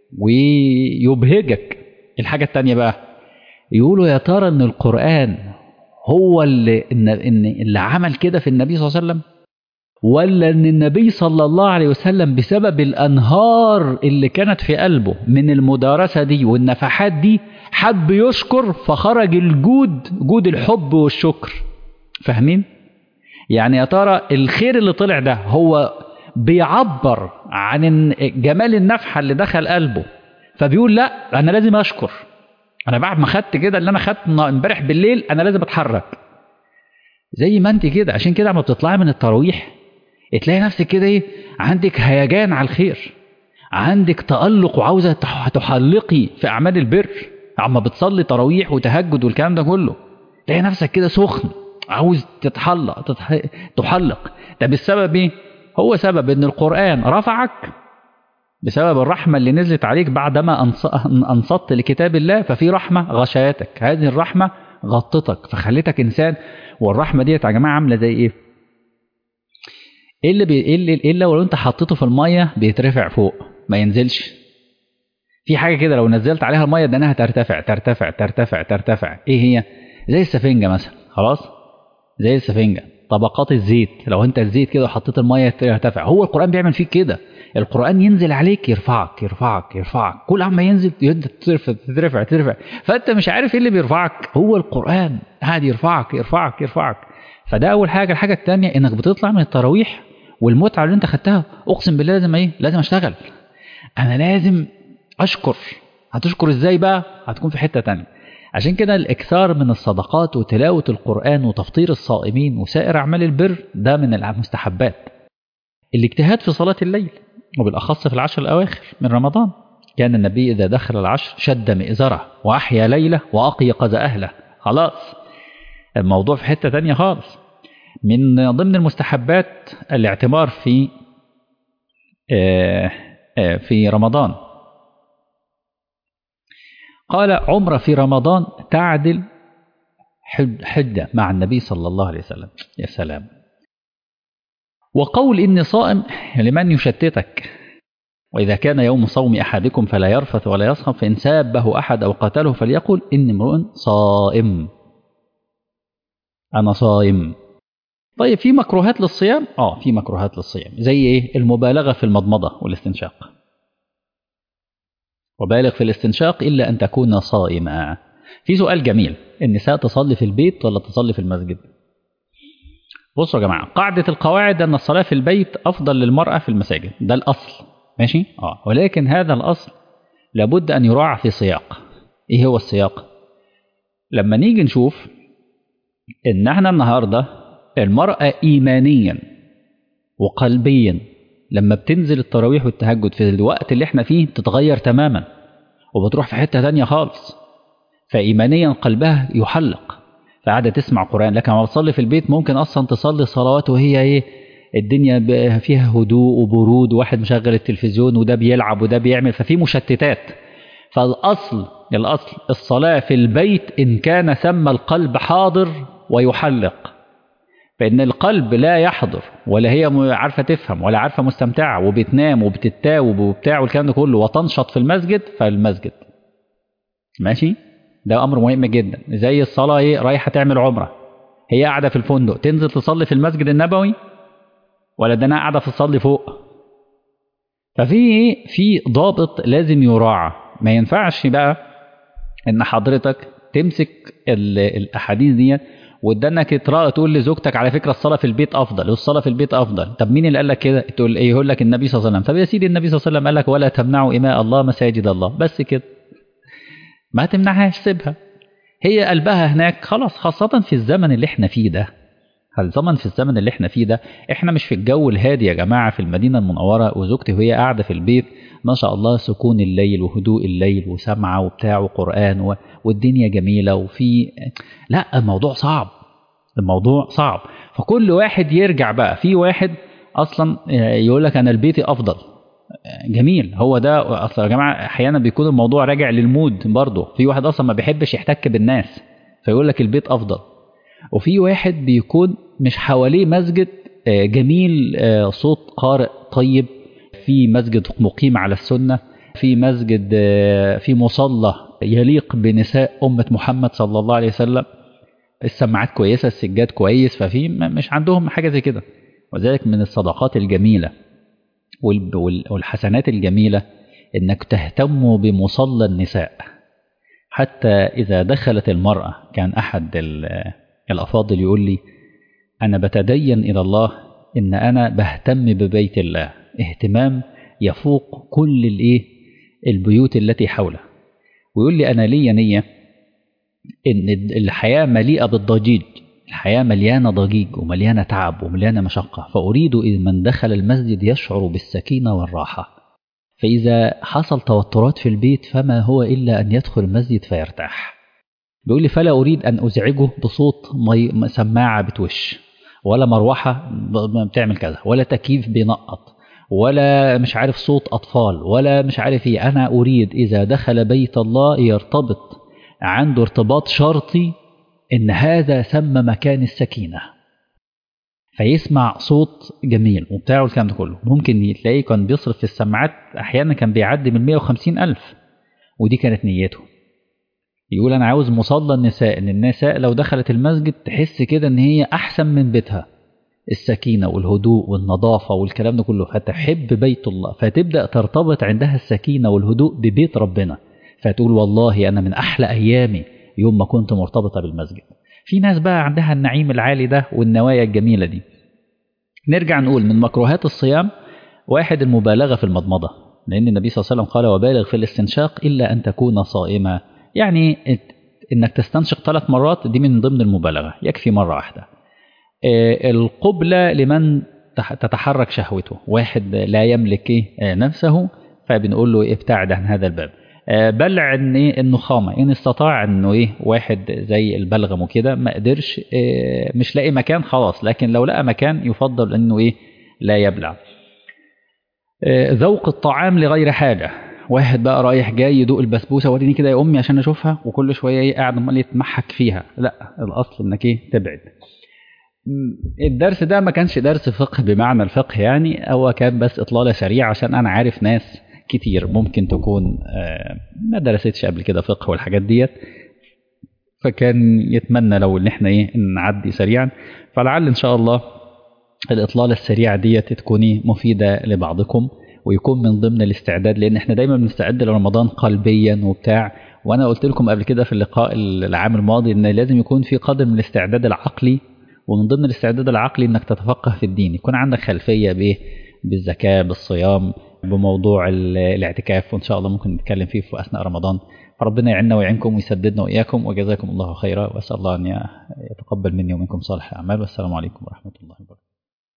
ويبهجك الحاجة التانية بقى يقولوا يا ترى ان القرآن هو اللي إن إن اللي عمل كده في النبي صلى الله عليه وسلم ولا ان النبي صلى الله عليه وسلم بسبب الانهار اللي كانت في قلبه من المدارسة دي والنفحات دي حب يشكر فخرج الجود جود الحب والشكر فاهمين يعني يا ترى الخير اللي طلع ده هو بيعبر عن جمال النفحة اللي دخل قلبه فبيقول لا أنا لازم أشكر أنا بعد ما خدت كده اللي أنا خدته امبارح بالليل أنا لازم أتحرك زي ما أنت كده عشان كده لما بتطلعي من التراويح تلاقي نفسك كده إيه عندك هيجان على الخير عندك تألق وعاوزة تحلقي في أعمال البر عما بتصلي تراويح وتهجد والكلام ده كله تلاقي نفسك كده سخن عاوز تتحلق تتح... تحلق ده بالسبب ايه هو سبب ان القرآن رفعك بسبب الرحمة اللي نزلت عليك بعدما أنصت لكتاب الله ففي رحمة غشيتك هذه الرحمة غطتك فخلتك إنسان والرحمة ديت يا جماعة عاملة زي إيه؟ إيه اللي, بي... إيه اللي إيه اللي لو أنت حطيته في المية بيترفع فوق ما ينزلش في حاجة كده لو نزلت عليها المية ده انها ترتفع ترتفع ترتفع ترتفع ايه هي زي السفنجة مثلا خلاص زي السفنجة طبقات الزيت لو انت الزيت كده وحطيت المية ترتفع هو القرآن بيعمل فيك كده القرآن ينزل عليك يرفعك يرفعك يرفعك كل عما ينزل ترفع ترفع ترفع فانت مش عارف ايه اللي بيرفعك هو القرآن قاعد يرفعك يرفعك يرفعك فده اول حاجة الحاجة الثانية انك بتطلع من التراويح والمتعة اللي انت خدتها اقسم بالله لازم ايه لازم اشتغل انا لازم اشكر هتشكر ازاي بقى هتكون في حتة تانية عشان كده الاكثار من الصدقات وتلاوة القرآن وتفطير الصائمين وسائر اعمال البر ده من المستحبات الاجتهاد في صلاة الليل وبالأخص في العشر الأواخر من رمضان كان النبي إذا دخل العشر شد مئزره وأحيا ليلة وأقيقظ أهله خلاص الموضوع في حتة تانية خالص من ضمن المستحبات الاعتمار في في رمضان قال عمرة في رمضان تعدل حجة مع النبي صلى الله عليه وسلم يا سلام وقول إني صائم لمن يشتتك وإذا كان يوم صوم أحدكم فلا يرفث ولا يصخب فإن سابه أحد أو قتله فليقل إني امرؤ صائم أنا صائم طيب في مكروهات للصيام؟ آه في مكروهات للصيام زي إيه؟ المبالغة في المضمضة والاستنشاق وبالغ في الاستنشاق إلا أن تكون صائما في سؤال جميل النساء تصلي في البيت ولا تصلي في المسجد بصوا يا جماعة قاعدة القواعد أن الصلاة في البيت أفضل للمرأة في المساجد ده الأصل ماشي آه ولكن هذا الأصل لابد أن يراعى في سياق إيه هو السياق لما نيجي نشوف إن احنا النهاردة المرأة إيمانيا وقلبيا لما بتنزل التراويح والتهجد في الوقت اللي احنا فيه بتتغير تماما وبتروح في حتة تانية خالص فإيمانيا قلبها يحلق فقاعدة تسمع قرآن لكن لما تصلي في البيت ممكن أصلا تصلي صلوات وهي إيه الدنيا فيها هدوء وبرود وواحد مشغل التلفزيون وده بيلعب وده بيعمل ففي مشتتات فالأصل الأصل الصلاة في البيت إن كان ثم القلب حاضر ويحلق فإن القلب لا يحضر ولا هي عارفة تفهم ولا عارفة مستمتعة وبتنام وبتتاوب وبتاع والكلام ده كله وتنشط في المسجد فالمسجد ماشي ده أمر مهم جدا زي الصلاة إيه رايحة تعمل عمرة هي قاعدة في الفندق تنزل تصلي في المسجد النبوي ولا ده أنا قاعدة في الصلي فوق ففي إيه في ضابط لازم يراعى ما ينفعش بقى إن حضرتك تمسك الأحاديث ديت وادانك تقرا تقول لزوجتك على فكره الصلاه في البيت افضل والصلاه في البيت افضل طب مين اللي قال لك كده تقول ايه يقول لك النبي صلى الله عليه وسلم طب يا سيدي النبي صلى الله عليه وسلم قال لك ولا تمنعوا اماء الله مساجد الله بس كده ما تمنعهاش سيبها هي قلبها هناك خلاص خاصه في الزمن اللي احنا فيه ده الزمن في الزمن اللي احنا فيه ده احنا مش في الجو الهادي يا جماعه في المدينه المنوره وزوجتي وهي قاعده في البيت ما شاء الله سكون الليل وهدوء الليل وسمعه وبتاع وقران و... والدنيا جميله وفي لا الموضوع صعب الموضوع صعب فكل واحد يرجع بقى في واحد اصلا يقول لك انا البيت افضل جميل هو ده اصلا يا جماعه احيانا بيكون الموضوع راجع للمود برضه في واحد اصلا ما بيحبش يحتك بالناس فيقول لك البيت افضل وفي واحد بيكون مش حواليه مسجد جميل صوت قارئ طيب في مسجد مقيم على السنه في مسجد في مصلى يليق بنساء امه محمد صلى الله عليه وسلم السماعات كويسه السجاد كويس ففي مش عندهم حاجه زي كده وذلك من الصدقات الجميله والحسنات الجميله انك تهتم بمصلى النساء حتى اذا دخلت المراه كان احد الافاضل يقول لي انا بتدين الى الله ان انا بهتم ببيت الله اهتمام يفوق كل الايه البيوت التي حوله ويقول لي انا لي نيه ان الحياه مليئه بالضجيج الحياه مليانه ضجيج ومليانه تعب ومليانه مشقه فاريد ان من دخل المسجد يشعر بالسكينه والراحه فاذا حصل توترات في البيت فما هو الا ان يدخل المسجد فيرتاح بيقول لي فلا اريد ان ازعجه بصوت مي سماعه بتوش ولا مروحه بتعمل كذا ولا تكييف بينقط ولا مش عارف صوت اطفال ولا مش عارف ايه انا اريد اذا دخل بيت الله يرتبط عنده ارتباط شرطي ان هذا ثم مكان السكينه فيسمع صوت جميل وبتاع الكلام ده كله ممكن تلاقيه كان بيصرف في السماعات احيانا كان بيعدي من 150 الف ودي كانت نيته يقول انا عاوز مصلى النساء ان النساء لو دخلت المسجد تحس كده ان هي احسن من بيتها السكينه والهدوء والنظافه والكلام ده كله فتحب بيت الله فتبدا ترتبط عندها السكينه والهدوء ببيت ربنا فتقول والله أنا من أحلى أيامي يوم ما كنت مرتبطة بالمسجد في ناس بقى عندها النعيم العالي ده والنوايا الجميلة دي نرجع نقول من مكروهات الصيام واحد المبالغة في المضمضة لأن النبي صلى الله عليه وسلم قال وبالغ في الاستنشاق إلا أن تكون صائما يعني إنك تستنشق ثلاث مرات دي من ضمن المبالغة يكفي مرة واحدة القبلة لمن تتحرك شهوته واحد لا يملك نفسه فبنقول له ابتعد عن هذا الباب بلع ان ايه النخامه ان استطاع انه ايه واحد زي البلغم وكده ما قدرش إيه مش لاقي مكان خلاص لكن لو لقى مكان يفضل انه ايه لا يبلع إيه ذوق الطعام لغير حاجه واحد بقى رايح جاي يدوق البسبوسه وريني كده يا امي عشان اشوفها وكل شويه ايه قاعد امال يتمحك فيها لا الاصل انك ايه تبعد الدرس ده ما كانش درس فقه بمعنى الفقه يعني هو كان بس اطلاله سريعه عشان انا عارف ناس كتير ممكن تكون ما درستش قبل كده فقه والحاجات ديت فكان يتمنى لو ان احنا ايه نعدي سريعا فلعل ان شاء الله الاطلاله السريعه ديت تكوني مفيده لبعضكم ويكون من ضمن الاستعداد لان احنا دايما بنستعد لرمضان قلبيا وبتاع وانا قلت لكم قبل كده في اللقاء العام الماضي ان لازم يكون في قدر من الاستعداد العقلي ومن ضمن الاستعداد العقلي انك تتفقه في الدين يكون عندك خلفيه بايه بالزكاه بالصيام بموضوع الاعتكاف وان شاء الله ممكن نتكلم فيه في اثناء رمضان فربنا يعيننا ويعينكم ويسددنا واياكم وجزاكم الله خيرا واسال الله ان يتقبل مني ومنكم صالح الاعمال والسلام عليكم ورحمه الله وبركاته